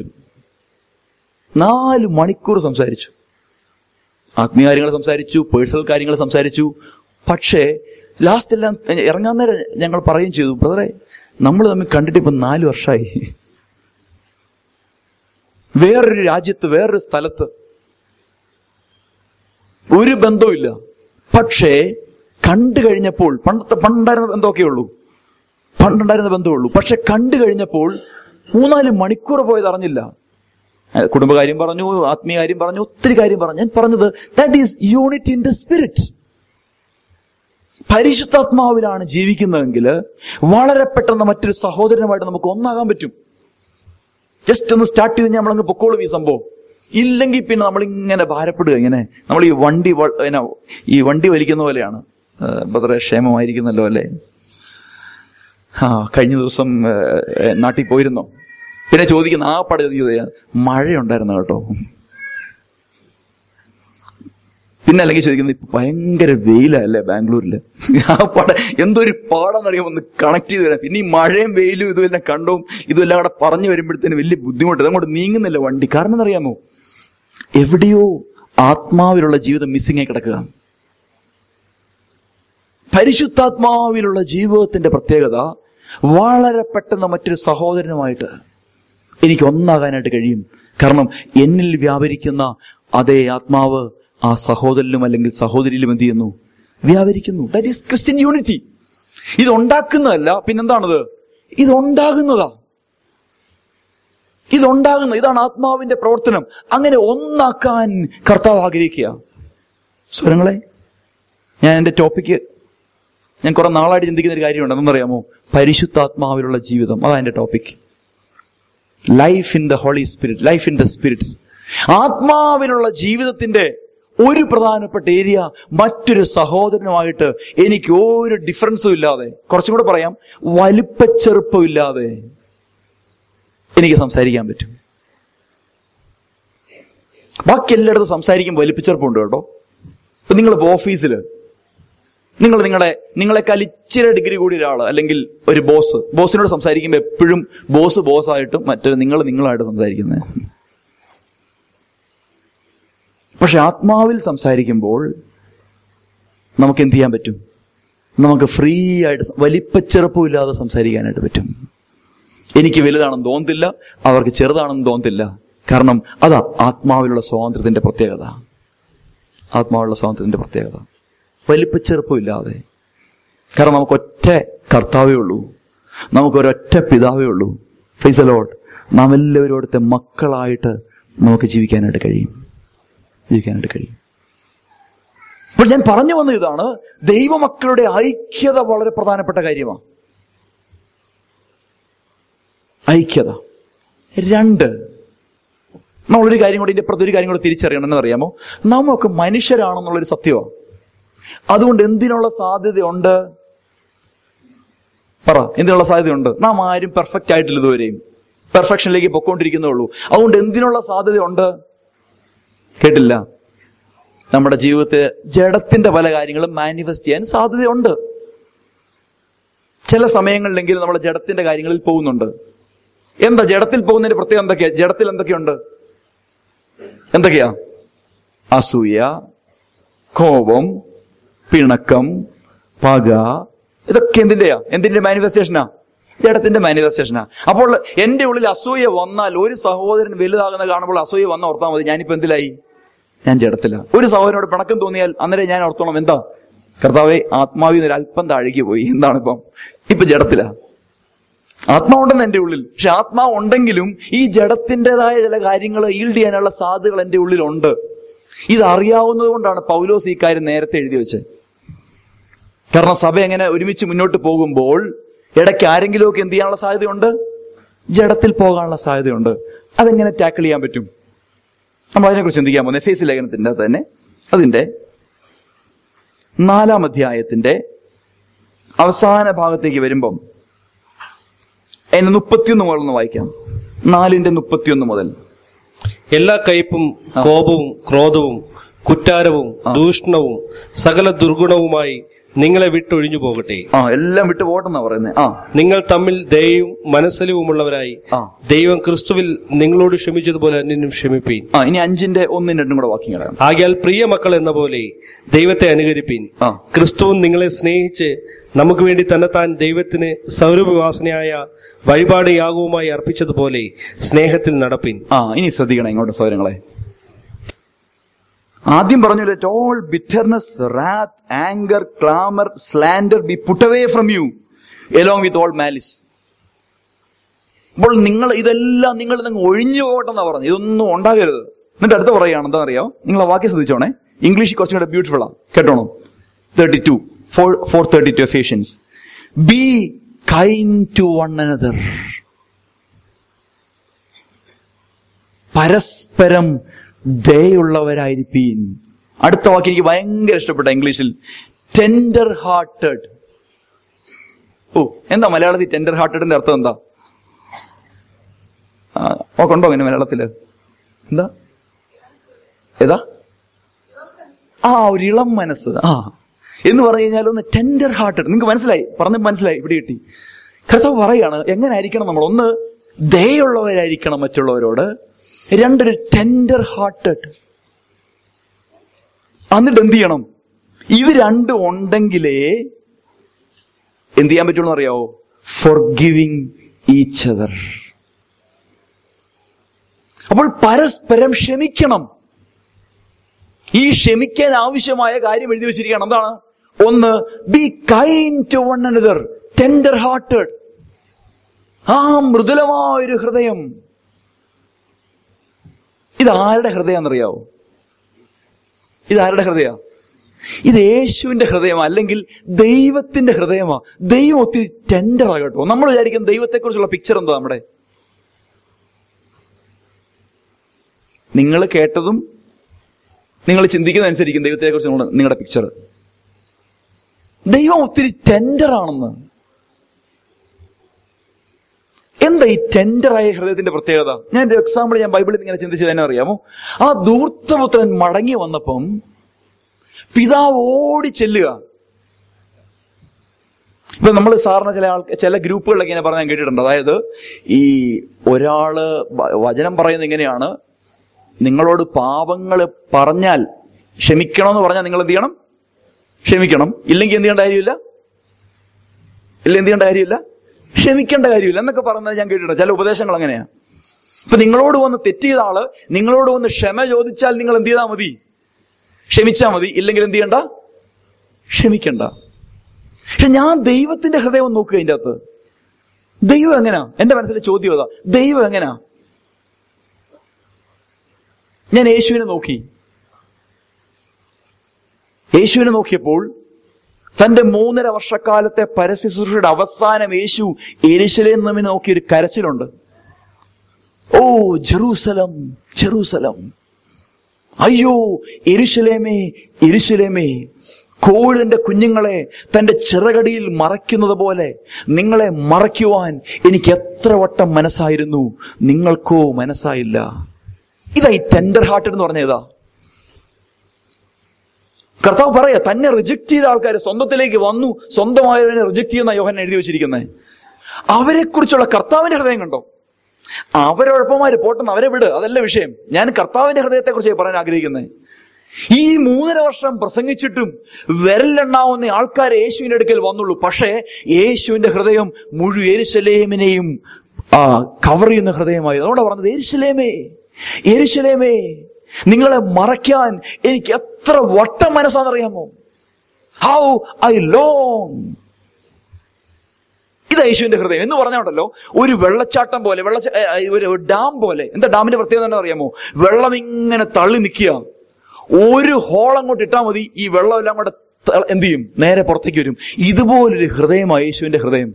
നാല് മണിക്കൂർ സംസാരിച്ചു ആത്മീയ കാര്യങ്ങൾ സംസാരിച്ചു പേഴ്സണൽ കാര്യങ്ങൾ സംസാരിച്ചു പക്ഷേ ലാസ്റ്റ് എല്ലാം ഇറങ്ങാൻ നേരം ഞങ്ങൾ പറയുകയും ചെയ്തു ബ്രദറെ നമ്മൾ തമ്മിൽ കണ്ടിട്ട് ഇപ്പൊ നാല് വർഷമായി വേറൊരു രാജ്യത്ത് വേറൊരു സ്ഥലത്ത് ഒരു ബന്ധവുമില്ല പക്ഷേ കണ്ടു കഴിഞ്ഞപ്പോൾ പണ്ടത്തെ പണ്ടുണ്ടായിരുന്ന ബന്ധമൊക്കെ ഉള്ളൂ പണ്ടുണ്ടായിരുന്ന ബന്ധമുള്ളൂ പക്ഷെ കണ്ടു കഴിഞ്ഞപ്പോൾ മൂന്നാല് മണിക്കൂർ പോയത് അറിഞ്ഞില്ല കുടുംബകാര്യം പറഞ്ഞു ആത്മീയ കാര്യം പറഞ്ഞു ഒത്തിരി കാര്യം പറഞ്ഞു ഞാൻ പറഞ്ഞത് that is unity in the spirit പരിശുദ്ധാത്മാവിലാണ് ജീവിക്കുന്നതെങ്കിൽ വളരെ പെട്ടെന്ന് മറ്റൊരു സഹോദരനുമായിട്ട് നമുക്ക് ഒന്നാകാൻ പറ്റും ജസ്റ്റ് ഒന്ന് സ്റ്റാർട്ട് ചെയ്ത് നമ്മളങ്ങ് പൊക്കോളും ഈ സംഭവം ഇല്ലെങ്കിൽ പിന്നെ നമ്മളിങ്ങനെ ഭാരപ്പെടുക ഇങ്ങനെ നമ്മൾ ഈ വണ്ടി ഈ വണ്ടി വലിക്കുന്ന പോലെയാണ് വളരെ ക്ഷേമമായിരിക്കുന്നല്ലോ അല്ലേ ആ കഴിഞ്ഞ ദിവസം നാട്ടിൽ പോയിരുന്നോ പിന്നെ ചോദിക്കുന്ന ആ പട ചോദിക്കുക മഴയുണ്ടായിരുന്നു കേട്ടോ പിന്നെ അല്ലെങ്കിൽ ചോദിക്കുന്നത് ഇപ്പൊ ഭയങ്കര വെയിലല്ലേ ബാംഗ്ലൂരില് ആ പട എന്തൊരു പാടാന്നറിയാം ഒന്ന് കണക്ട് ചെയ്ത് തരാം പിന്നെ ഈ മഴയും വെയിലും ഇതുമെല്ലാം കണ്ടവും ഇതുമെല്ലാം കൂടെ പറഞ്ഞു വരുമ്പോഴത്തേന് വലിയ ബുദ്ധിമുട്ട് അങ്ങോട്ട് നീങ്ങുന്നില്ല വണ്ടി കാരണം എന്നറിയാമോ എവിടെയോ ആത്മാവിലുള്ള ജീവിതം മിസ്സിംഗ് ആയി കിടക്കുക പരിശുദ്ധാത്മാവിലുള്ള ജീവിതത്തിന്റെ പ്രത്യേകത വളരെ പെട്ടെന്ന് മറ്റൊരു സഹോദരനുമായിട്ട് എനിക്ക് ഒന്നാകാനായിട്ട് കഴിയും കാരണം എന്നിൽ വ്യാപരിക്കുന്ന അതേ ആത്മാവ് ആ സഹോദരനും അല്ലെങ്കിൽ സഹോദരിയിലും എന്ത് ചെയ്യുന്നു വ്യാപരിക്കുന്നു ദാറ്റ് ഈസ് ക്രിസ്ത്യൻ യൂണിറ്റി ഇത് ഉണ്ടാക്കുന്നതല്ല പിന്നെന്താണത് ഇത് ഉണ്ടാകുന്നതാ ഇതുണ്ടാകുന്ന ഇതാണ് ആത്മാവിന്റെ പ്രവർത്തനം അങ്ങനെ ഒന്നാക്കാൻ കർത്താവ് ആഗ്രഹിക്കുക സ്വരങ്ങളെ ഞാൻ എന്റെ ടോപ്പിക്ക് ഞാൻ കുറെ നാളായിട്ട് ചിന്തിക്കുന്ന ഒരു കാര്യമുണ്ട് എന്തെന്നറിയാമോ പരിശുദ്ധാത്മാവിലുള്ള ജീവിതം അതാ എന്റെ topic life in the holy spirit life in the spirit ആത്മാവിലുള്ള ജീവിതത്തിന്റെ ഒരു പ്രധാനപ്പെട്ട ഏരിയ മറ്റൊരു സഹോദരനുമായിട്ട് എനിക്ക് ഒരു ഡിഫറൻസും ഇല്ലാതെ കുറച്ചും കൂടെ പറയാം വലിപ്പച്ചെറുപ്പമില്ലാതെ എനിക്ക് സംസാരിക്കാൻ പറ്റും ബാക്കി എല്ലായിടത്തും സംസാരിക്കുമ്പോൾ വലിപ്പച്ചെറുപ്പമുണ്ട് കേട്ടോ ഇപ്പൊ നിങ്ങളിപ്പോ ഓഫീസില് നിങ്ങൾ നിങ്ങളെ നിങ്ങളെക്കാൾ ഇച്ചിരി ഡിഗ്രി കൂടി ഒരാൾ അല്ലെങ്കിൽ ഒരു ബോസ് ബോസിനോട് സംസാരിക്കുമ്പോൾ എപ്പോഴും ബോസ് ബോസായിട്ടും മറ്റൊരു നിങ്ങൾ നിങ്ങളായിട്ട് സംസാരിക്കുന്നത് പക്ഷെ ആത്മാവിൽ സംസാരിക്കുമ്പോൾ നമുക്ക് എന്ത് ചെയ്യാൻ പറ്റും നമുക്ക് ഫ്രീ ആയിട്ട് വലിപ്പച്ചെറുപ്പമില്ലാതെ സംസാരിക്കാനായിട്ട് പറ്റും എനിക്ക് വലുതാണെന്ന് തോന്നത്തില്ല അവർക്ക് ചെറുതാണെന്ന് തോന്നത്തില്ല കാരണം അതാ ആത്മാവിലുള്ള സ്വാതന്ത്ര്യത്തിന്റെ പ്രത്യേകത ആത്മാവിലുള്ള സ്വാതന്ത്ര്യത്തിന്റെ പ്രത്യേകത വലിപ്പച്ചെറുപ്പമില്ലാതെ കാരണം നമുക്ക് ഒറ്റ കർത്താവേ ഉള്ളൂ നമുക്ക് ഒരൊറ്റ പിതാവേ ഉള്ളൂ ഫൈസ് ലോഡ് നാം എല്ലാവരും അവിടുത്തെ മക്കളായിട്ട് നമുക്ക് ജീവിക്കാനായിട്ട് കഴിയും ജീവിക്കാനായിട്ട് കഴിയും അപ്പോൾ ഞാൻ പറഞ്ഞു വന്ന ഇതാണ് ദൈവമക്കളുടെ ഐക്യത വളരെ പ്രധാനപ്പെട്ട കാര്യമാണ് ഐക്യത രണ്ട് നമ്മളൊരു കാര്യം കൂടി ഇതിന്റെ അപ്പുറത്ത് ഒരു കാര്യം കൂടി തിരിച്ചറിയണം എന്നറിയാമോ നമ്മൊക്കെ മനുഷ്യരാണെന്നുള്ളൊരു സത്യമാണ് അതുകൊണ്ട് എന്തിനുള്ള സാധ്യതയുണ്ട് പറ എന്തിനുള്ള സാധ്യതയുണ്ട് നാം ആരും പെർഫെക്റ്റ് ആയിട്ടില്ല ഇതുവരെയും പെർഫെക്ഷനിലേക്ക് പൊക്കോണ്ടിരിക്കുന്നേ ഉള്ളൂ അതുകൊണ്ട് എന്തിനുള്ള സാധ്യതയുണ്ട് കേട്ടില്ല നമ്മുടെ ജീവിതത്തിൽ ജഡത്തിന്റെ പല കാര്യങ്ങളും മാനിഫെസ്റ്റ് ചെയ്യാൻ സാധ്യതയുണ്ട് ചില സമയങ്ങളിലെങ്കിലും നമ്മൾ ജഡത്തിന്റെ കാര്യങ്ങളിൽ പോകുന്നുണ്ട് എന്താ ജഡത്തിൽ പോകുന്നതിന്റെ പ്രത്യേകം എന്തൊക്കെയാ ജഡത്തിൽ എന്തൊക്കെയുണ്ട് എന്തൊക്കെയാ അസൂയ കോപം പിണക്കം പക ഇതൊക്കെ എന്തിന്റെയാ എന്തിന്റെ മാനിഫെസ്റ്റേഷനാ ജഡത്തിന്റെ മാനിഫെസ്റ്റേഷനാ അപ്പോൾ എന്റെ ഉള്ളിൽ അസൂയ വന്നാൽ ഒരു സഹോദരൻ വലുതാകുന്ന കാണുമ്പോൾ അസൂയ വന്ന ഓർത്താൽ മതി ഞാനിപ്പോ എന്തിലായി ഞാൻ ജഡത്തില ഒരു സഹോദരനോട് പിണക്കം തോന്നിയാൽ അന്നേരം ഞാൻ ഓർത്തോണം എന്താ കർത്താവെ ആത്മാവിൽ നിന്ന് ഒരു അല്പം താഴേക്ക് പോയി എന്താണ് ഇപ്പം ഇപ്പൊ ജഡത്തില ആത്മാവുണ്ടെന്ന് എന്റെ ഉള്ളിൽ പക്ഷെ ആത്മാവ് ഉണ്ടെങ്കിലും ഈ ജഡത്തിൻ്റെതായ ചില കാര്യങ്ങൾ ഈൽഡ് ചെയ്യാനുള്ള സാധ്യതകൾ എന്റെ ഉള്ളിലുണ്ട് ഇത് അറിയാവുന്നത് കൊണ്ടാണ് പൗലോസ് ഈ കാര്യം നേരത്തെ എഴുതി വെച്ചത് കാരണം സഭ എങ്ങനെ ഒരുമിച്ച് മുന്നോട്ട് പോകുമ്പോൾ ഇടയ്ക്ക് ആരെങ്കിലുമൊക്കെ എന്ത് ചെയ്യാനുള്ള സാധ്യതയുണ്ട് ജഡത്തിൽ പോകാനുള്ള സാധ്യതയുണ്ട് അതെങ്ങനെ ടാക്കിൾ ചെയ്യാൻ പറ്റും നമ്മൾ അതിനെക്കുറിച്ച് ചിന്തിക്കാൻ പോകുന്നത് എഫ് എസ് ലേഖനത്തിന്റെ അകത്ത് തന്നെ അതിന്റെ നാലാം അധ്യായത്തിന്റെ അവസാന ഭാഗത്തേക്ക് വരുമ്പം അതിന്റെ മുപ്പത്തിയൊന്ന് മുതൽ ഒന്ന് വായിക്കാം നാലിന്റെ മുപ്പത്തിയൊന്ന് മുതൽ എല്ലാ കയ്പും കോപവും ക്രോധവും കുറ്റാരവും ദൂഷണവും സകല ദുർഗുണവുമായി നിങ്ങളെ വിട്ടൊഴിഞ്ഞു പോകട്ടെ ആ എല്ലാം വിട്ടു പോട്ടെന്നാ പറയുന്നത് ആ നിങ്ങൾ തമ്മിൽ ദയയും മനസ്സലിവുമുള്ളവരായി ആ ദൈവം ക്രിസ്തുവിൽ നിങ്ങളോട് ക്ഷമിച്ചതുപോലെ അന്യനും ക്ഷമിപ്പീൻ ആ ഇനി അഞ്ചിന്റെ ഒന്നും രണ്ടും കൂടെ വാക്യങ്ങളാണ് ആകയാൽ പ്രിയ മക്കൾ എന്ന പോലെ ദൈവത്തെ അനുകരിപ്പീൻ ആ ക്രിസ്തുവും നിങ്ങളെ സ്നേഹിച്ച് നമുക്ക് വേണ്ടി തന്നെത്താൻ ദൈവത്തിന് സൗരഭവാസനയായ വഴിപാട് യാഗവുമായി അർപ്പിച്ചതുപോലെ സ്നേഹത്തിൽ നടപ്പിൻ ആ ഇനി ശ്രദ്ധിക്കണം ഇങ്ങോട്ട് സൗരങ്ങളെ ആദ്യം പറഞ്ഞു let all bitterness wrath anger clamour slander be put away from you along with all malice അപ്പോൾ നിങ്ങൾ ഇതെല്ലാം നിങ്ങൾ നിങ്ങൾ ഒഴിഞ്ഞു പോകട്ടെന്നാ പറഞ്ഞു ഇതൊന്നും ഉണ്ടാകരുത് എന്നിട്ട് അടുത്ത് പറയുകയാണ് എന്താണെന്നറിയോ നിങ്ങൾ ആ വാക്യം ശ്രദ്ധിച്ചോണേ ഇംഗ്ലീഷ് കുറച്ചും കൂടെ ബ്യൂട്ടിഫുൾ ആ കേട്ടോണോ thirty two four four thirty two Ephesians be kind to one another പരസ്പരം ദയുള്ളവരായിരിപ്പീൻ അടുത്ത വാക്ക് എനിക്ക് ഭയങ്കര ഇഷ്ടപ്പെട്ട ഇംഗ്ലീഷിൽ ടെൻഡർ ഹാർട്ടഡ് ഓ എന്താ മലയാളത്തിൽ ടെൻഡർ ഹാർട്ടഡിന്റെ അർത്ഥം എന്താ ആ, നോക്കണ്ടോ അങ്ങനെ മലയാളത്തില് എന്താ ഏതാ ആ ഒരു ഇളം മനസ്സ് ആ എന്ന് പറഞ്ഞു കഴിഞ്ഞാൽ ഒന്ന് ടെൻഡർ ഹാർട്ടഡ് നിങ്ങൾക്ക് മനസ്സിലായി പറഞ്ഞ മനസ്സിലായി ഇവിടെ കിട്ടി കർത്താവ് പറയാണ് എങ്ങനെ ആയിരിക്കണം നമ്മൾ ഒന്ന് ദയുള്ളവരായിരിക്കണം മറ്റുള്ളവരോട് രണ്ടൊരു ടെൻഡർ ഹാർട്ടഡ് എന്നിട്ട് എന്ത് ചെയ്യണം ഇത് രണ്ടും ഉണ്ടെങ്കിലേ എന്ത് ചെയ്യാൻ പറ്റുള്ളൂ അറിയാവോ ഫോർ ഗിവിങ് ഈച്ച് അതർ അപ്പോൾ പരസ്പരം ക്ഷമിക്കണം ഈ ക്ഷമിക്കാൻ ആവശ്യമായ കാര്യം എഴുതി വെച്ചിരിക്കുകയാണ് എന്താണ് ഒന്ന് be kind to one another tender hearted ആ മൃദുലമായൊരു ഹൃദയം ഇത് ആരുടെ ഹൃദയം എന്നറിയാവോ ഇത് ആരുടെ ഹൃദയ ഇത് യേശുവിന്റെ ഹൃദയമാ അല്ലെങ്കിൽ ദൈവത്തിന്റെ ഹൃദയമാ ദൈവം ഒത്തിരി ടെൻഡറാ കേട്ടോ നമ്മൾ വിചാരിക്കുന്ന ദൈവത്തെക്കുറിച്ചുള്ള പിക്ചർ എന്താ നമ്മുടെ നിങ്ങൾ കേട്ടതും നിങ്ങൾ ചിന്തിക്കുന്ന അനുസരിക്കും ദൈവത്തെക്കുറിച്ച് നിങ്ങളുടെ പിക്ചർ ദൈവം ഒത്തിരി ടെൻഡറാണെന്ന് എന്താ ഈ ടെൻഡറായ ഹൃദയത്തിന്റെ പ്രത്യേകത ഞാൻ ഒരു എക്സാമ്പിൾ ഞാൻ ബൈബിളിൽ ഇങ്ങനെ ചിന്തിച്ചത് തന്നെ അറിയാമോ ആ ധൂർത്തപുത്രൻ മടങ്ങി വന്നപ്പം പിതാവ് ഓടി ചെല്ലുക ഇപ്പൊ നമ്മൾ സാറിന് ചില ആൾ ചില ഗ്രൂപ്പുകളിലൊക്കെ ഇങ്ങനെ പറഞ്ഞാൽ കേട്ടിട്ടുണ്ട് അതായത് ഈ ഒരാള് വ- വചനം പറയുന്നത് ഇങ്ങനെയാണ് നിങ്ങളോട് പാപങ്ങൾ പറഞ്ഞാൽ ക്ഷമിക്കണമെന്ന് പറഞ്ഞാൽ നിങ്ങൾ എന്ത് ചെയ്യണം ക്ഷമിക്കണം ഇല്ലെങ്കിൽ എന്ത് ചെയ്യേണ്ട കാര്യമില്ല ഇല്ല എന്ത് ചെയ്യേണ്ട കാര്യമില്ല ക്ഷമിക്കേണ്ട കാര്യമില്ല എന്നൊക്കെ പറയുന്നത് ഞാൻ കേട്ടിട്ടുണ്ട് ചില ഉപദേശങ്ങൾ അങ്ങനെയാ ഇപ്പൊ നിങ്ങളോട് വന്ന് തെറ്റ് ചെയ്ത ആള് നിങ്ങളോട് വന്ന് ക്ഷമ ചോദിച്ചാൽ നിങ്ങൾ എന്ത് ചെയ്താൽ മതി ക്ഷമിച്ചാൽ മതി ഇല്ലെങ്കിൽ എന്ത് ചെയ്യണ്ട ക്ഷമിക്കണ്ട പക്ഷെ ഞാൻ ദൈവത്തിന്റെ ഹൃദയം ഒന്ന് നോക്കുക അതിന്റെ അകത്ത് ദൈവം എങ്ങനാ എന്റെ മനസ്സിലെ ചോദ്യം അതാ ദൈവം എങ്ങനാ ഞാൻ യേശുവിനെ നോക്കി യേശുവിനെ നോക്കിയപ്പോൾ തന്റെ മൂന്നര വർഷക്കാലത്തെ പരസ്യശുശ്രൂഷയുടെ അവസാനം യേശു എരിശിലേം നമ്മെ നോക്കി ഒരു കരച്ചിലുണ്ട് ഓ ജെറൂസലം ജെറൂസലം അയ്യോ എരുശലേമേ എരുശലേമേ കോഴിന്റെ കുഞ്ഞുങ്ങളെ തന്റെ ചിറകടിയിൽ മറയ്ക്കുന്നത് പോലെ നിങ്ങളെ മറയ്ക്കുവാൻ എനിക്ക് എത്ര വട്ടം മനസ്സായിരുന്നു നിങ്ങൾക്കോ മനസ്സായില്ല ഇതാ ഈ ടെൻഡർ ഹാർട്ടഡ് എന്ന് പറഞ്ഞ ഇതാ കർത്താവ് പറയാ തന്നെ റിജക്ട് ചെയ്ത ആൾക്കാർ സ്വന്തത്തിലേക്ക് വന്നു സ്വന്തമായവനെ റിജക്ട് ചെയ്യുന്ന യോഹൻ എഴുതി വെച്ചിരിക്കുന്നത് അവരെ കുറിച്ചുള്ള കർത്താവിന്റെ ഹൃദയം കണ്ടോ അവരൊഴപ്പമാര് പോട്ടെന്ന് അവരെ വിട് അതല്ല വിഷയം ഞാൻ കർത്താവിന്റെ ഹൃദയത്തെ കുറിച്ച് പറയാൻ ആഗ്രഹിക്കുന്നത് ഈ മൂന്നര വർഷം പ്രസംഗിച്ചിട്ടും വിരലെണ്ണാവുന്ന ആൾക്കാർ യേശുവിന്റെ അടുക്കൽ വന്നുള്ളൂ പക്ഷേ യേശുവിന്റെ ഹൃദയം മുഴുവൻ എരിശലേമിനെയും ആ കവർ ചെയ്യുന്ന ഹൃദയമായി അതുകൊണ്ടാ പറഞ്ഞത് എരിശലേമേ എരിശലേമേ നിങ്ങളെ മറയ്ക്കാൻ എനിക്ക് എത്ര വട്ടം മനസ്സാണെന്നറിയാമോ ഹൗ ഐ ലോങ് ഇത് യേശുവിന്റെ ഹൃദയം എന്ന് പറഞ്ഞോണ്ടല്ലോ ഒരു വെള്ളച്ചാട്ടം പോലെ വെള്ള ഒരു ഡാം പോലെ എന്താ ഡാമിന്റെ പ്രത്യേകത എന്താ അറിയാമോ വെള്ളം ഇങ്ങനെ തള്ളി നിൽക്കുക ഒരു ഹോൾ അങ്ങോട്ട് ഇട്ടാൽ മതി ഈ വെള്ളം എല്ലാം കൂടെ ത- എന്ത് ചെയ്യും നേരെ പുറത്തേക്ക് വരും ഇതുപോലൊരു ഹൃദയമാണ് യേശുവിന്റെ ഹൃദയം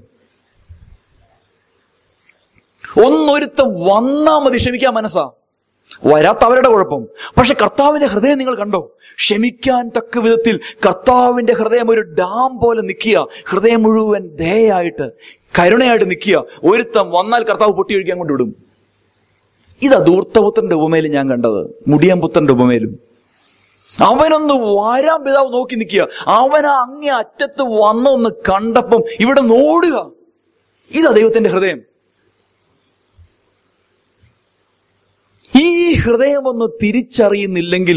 ഒന്നൊരുത്തം വന്നാ മതി ക്ഷമിക്കാൻ മനസ്സാ വരാത്ത അവരുടെ കുഴപ്പം പക്ഷെ കർത്താവിന്റെ ഹൃദയം നിങ്ങൾ കണ്ടോ ക്ഷമിക്കാൻ തക്ക വിധത്തിൽ കർത്താവിന്റെ ഹൃദയം ഒരു ഡാം പോലെ നിൽക്കുക ഹൃദയം മുഴുവൻ ദയായിട്ട് കരുണയായിട്ട് നിൽക്കുക ഒരുത്തം വന്നാൽ കർത്താവ് പൊട്ടി ഒഴിക്കാൻ കൊണ്ടുവിടും ഇതാ ധൂർത്തപുത്രന്റെ ഉപമയിൽ ഞാൻ കണ്ടത് മുടിയമ്പുത്രന്റെ ഉപമയിലും അവനൊന്ന് വാരാൻ പിതാവ് നോക്കി നിൽക്കുക അവൻ ആ അങ്ങേ അറ്റത്ത് വന്നൊന്ന് കണ്ടപ്പം ഇവിടെ നോടുക ഇതാ ദൈവത്തിന്റെ ഹൃദയം ഈ ഹൃദയം ഒന്ന് തിരിച്ചറിയുന്നില്ലെങ്കിൽ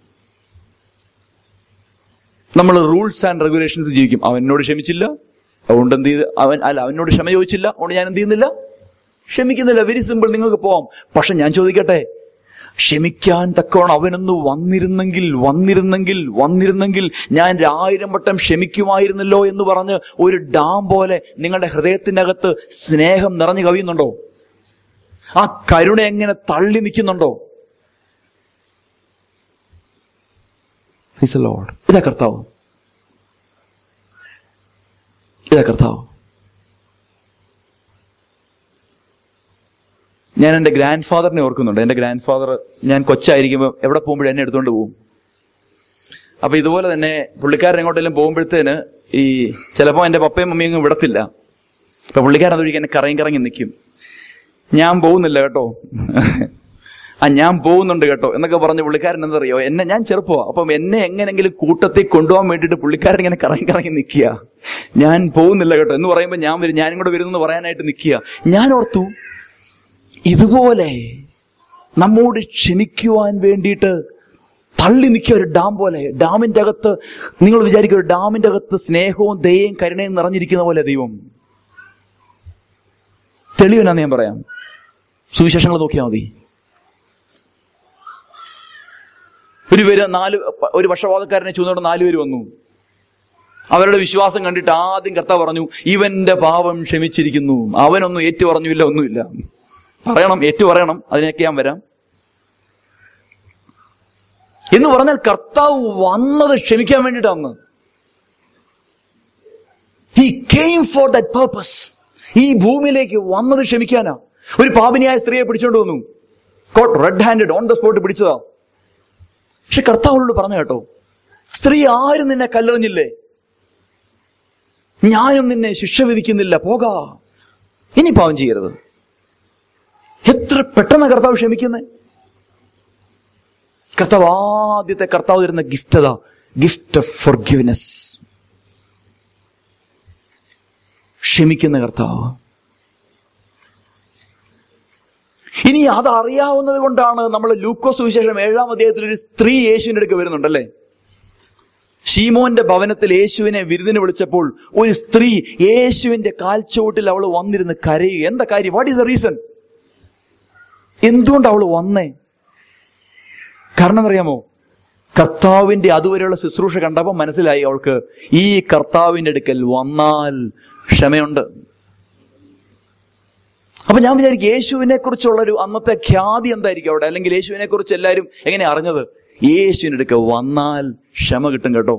നമ്മൾ റൂൾസ് ആൻഡ് റെഗുലേഷൻസ് ജീവിക്കും അവൻ എന്നോട് ക്ഷമിച്ചില്ല അതുകൊണ്ട് എന്ത് ചെയ്ത് അവൻ അല്ല അവനോട് ക്ഷമ ചോദിച്ചില്ല അതുകൊണ്ട് ഞാൻ എന്ത് ചെയ്യുന്നില്ല ക്ഷമിക്കുന്നില്ല വെരി സിമ്പിൾ നിങ്ങൾക്ക് പോവാം പക്ഷെ ഞാൻ ചോദിക്കട്ടെ ക്ഷമിക്കാൻ തക്കവണ്ണം അവനൊന്ന് വന്നിരുന്നെങ്കിൽ വന്നിരുന്നെങ്കിൽ വന്നിരുന്നെങ്കിൽ ഞാൻ ആയിരം വട്ടം ക്ഷമിക്കുമായിരുന്നല്ലോ എന്ന് പറഞ്ഞ് ഒരു ഡാം പോലെ നിങ്ങളുടെ ഹൃദയത്തിനകത്ത് സ്നേഹം നിറഞ്ഞു കവിയുന്നുണ്ടോ ആ കരുണ എങ്ങനെ തള്ളി നിൽക്കുന്നുണ്ടോ Praise the Lord. ഇതാ കർത്താവ് ഇതാ കർത്താവ് ഞാൻ എന്റെ ഗ്രാൻഡ് ഫാദറിനെ ഓർക്കുന്നുണ്ട് എന്റെ ഗ്രാൻഡ് ഫാദർ ഞാൻ കൊച്ചായിരിക്കുമ്പോൾ എവിടെ പോകുമ്പോഴും എന്നെ എടുത്തുകൊണ്ട് പോകും അപ്പൊ ഇതുപോലെ തന്നെ പുള്ളിക്കാരൻ എങ്ങോട്ടെങ്കിലും പോകുമ്പോഴത്തേന് ഈ ചിലപ്പോ എന്റെ പപ്പയും മമ്മിയും ഒന്നും വിടത്തില്ല അപ്പൊ പുള്ളിക്കാരൻ അതൊഴിക്കാൻ എന്നെ കറങ്ങി കറങ്ങി നിൽക്കും ഞാൻ പോകുന്നില്ല കേട്ടോ ആ ഞാൻ പോകുന്നുണ്ട് കേട്ടോ എന്നൊക്കെ പറഞ്ഞ് പുള്ളിക്കാരൻ എന്തറിയോ എന്നെ ഞാൻ ചെറുപ്പമാ അപ്പം എന്നെ എങ്ങനെങ്കിലും കൂട്ടത്തിൽ കൊണ്ടുപോകാൻ വേണ്ടിയിട്ട് പുള്ളിക്കാരൻ ഇങ്ങനെ കറങ്ങി കറങ്ങി നിൽക്കുക ഞാൻ പോകുന്നില്ല കേട്ടോ എന്ന് പറയുമ്പോൾ ഞാൻ വരും ഞാനും കൂടെ വരുന്നെന്ന് പറയാനായിട്ട് നിൽക്കുക ഞാൻ ഓർത്തു ഇതുപോലെ നമ്മോട് ക്ഷമിക്കുവാൻ വേണ്ടിയിട്ട് തള്ളി നിൽക്കുക ഒരു ഡാം പോലെ ഡാമിന്റെ അകത്ത് നിങ്ങൾ വിചാരിക്കുക ഒരു ഡാമിന്റെ അകത്ത് സ്നേഹവും ദയയും കരുണയും നിറഞ്ഞിരിക്കുന്ന പോലെ ദൈവം തെളിവെന്നാന്ന് ഞാൻ പറയാം സുവിശേഷങ്ങൾ നോക്കിയാൽ മതി ഒരു പേര് നാല് ഒരു പക്ഷപാതക്കാരനെ ചൂന്നോണ്ട് നാല് പേര് വന്നു അവരുടെ വിശ്വാസം കണ്ടിട്ട് ആദ്യം കർത്താവ് പറഞ്ഞു ഇവന്റെ പാപം ക്ഷമിച്ചിരിക്കുന്നു അവനൊന്നും ഏറ്റു പറഞ്ഞില്ല ഒന്നുമില്ല പറയണം ഏറ്റു പറയണം അതിനൊക്കെ ഞാൻ വരാം എന്ന് പറഞ്ഞാൽ കർത്താവ് വന്നത് ക്ഷമിക്കാൻ വേണ്ടിയിട്ടാണ് he came for that purpose ഈ ഭൂമിയിലേക്ക് വന്നത് ക്ഷമിക്കാനാ ഒരു പാപിനിയായ സ്ത്രീയെ പിടിച്ചോണ്ട് വന്നു caught red handed on the spot പിടിച്ചതാ പക്ഷെ കർത്താവളോട് പറഞ്ഞു കേട്ടോ സ്ത്രീ ആരും നിന്നെ കല്ലെറിഞ്ഞില്ലേ ഞാനും നിന്നെ ശിക്ഷ വിധിക്കുന്നില്ല പോകാ ഇനി പാവം ചെയ്യരുത് എത്ര പെട്ടെന്ന് കർത്താവ് ക്ഷമിക്കുന്നേ കർത്താവ് ആദ്യത്തെ കർത്താവ് തരുന്ന ഗിഫ്റ്റ് അതാ ഗിഫ്റ്റ് ഓഫ് ഫോർഗിവ്നെസ് ക്ഷമിക്കുന്ന കർത്താവ് ഇനി അത് അറിയാവുന്നത് കൊണ്ടാണ് നമ്മൾ ലൂക്കോസ് വിശേഷം ഏഴാം അധ്യായത്തിൽ ഒരു സ്ത്രീ യേശുവിന്റെ അടുക്ക് വരുന്നുണ്ടല്ലേ ഷീമോന്റെ ഭവനത്തിൽ യേശുവിനെ വിരുന്നിന് വിളിച്ചപ്പോൾ ഒരു സ്ത്രീ യേശുവിന്റെ കാൽച്ചോട്ടിൽ അവൾ വന്നിരുന്ന് കരയുക എന്താ കാര്യം വാട്ട് ഈസ് ദ റീസൺ എന്തുകൊണ്ട് അവൾ വന്നേ കാരണം അറിയാമോ കർത്താവിന്റെ അതുവരെയുള്ള ശുശ്രൂഷ കണ്ടപ്പോൾ മനസ്സിലായി അവൾക്ക് ഈ കർത്താവിന്റെ അടുക്കൽ വന്നാൽ ക്ഷമയുണ്ട് അപ്പൊ ഞാൻ വിചാരിക്കും യേശുവിനെ കുറിച്ചുള്ള ഒരു അന്നത്തെ ഖ്യാതി എന്തായിരിക്കും അവിടെ അല്ലെങ്കിൽ യേശുവിനെ കുറിച്ച് എല്ലാവരും എങ്ങനെ അറിഞ്ഞത് യേശുവിന്റെ അടുക്ക വന്നാൽ ക്ഷമ കിട്ടും കേട്ടോ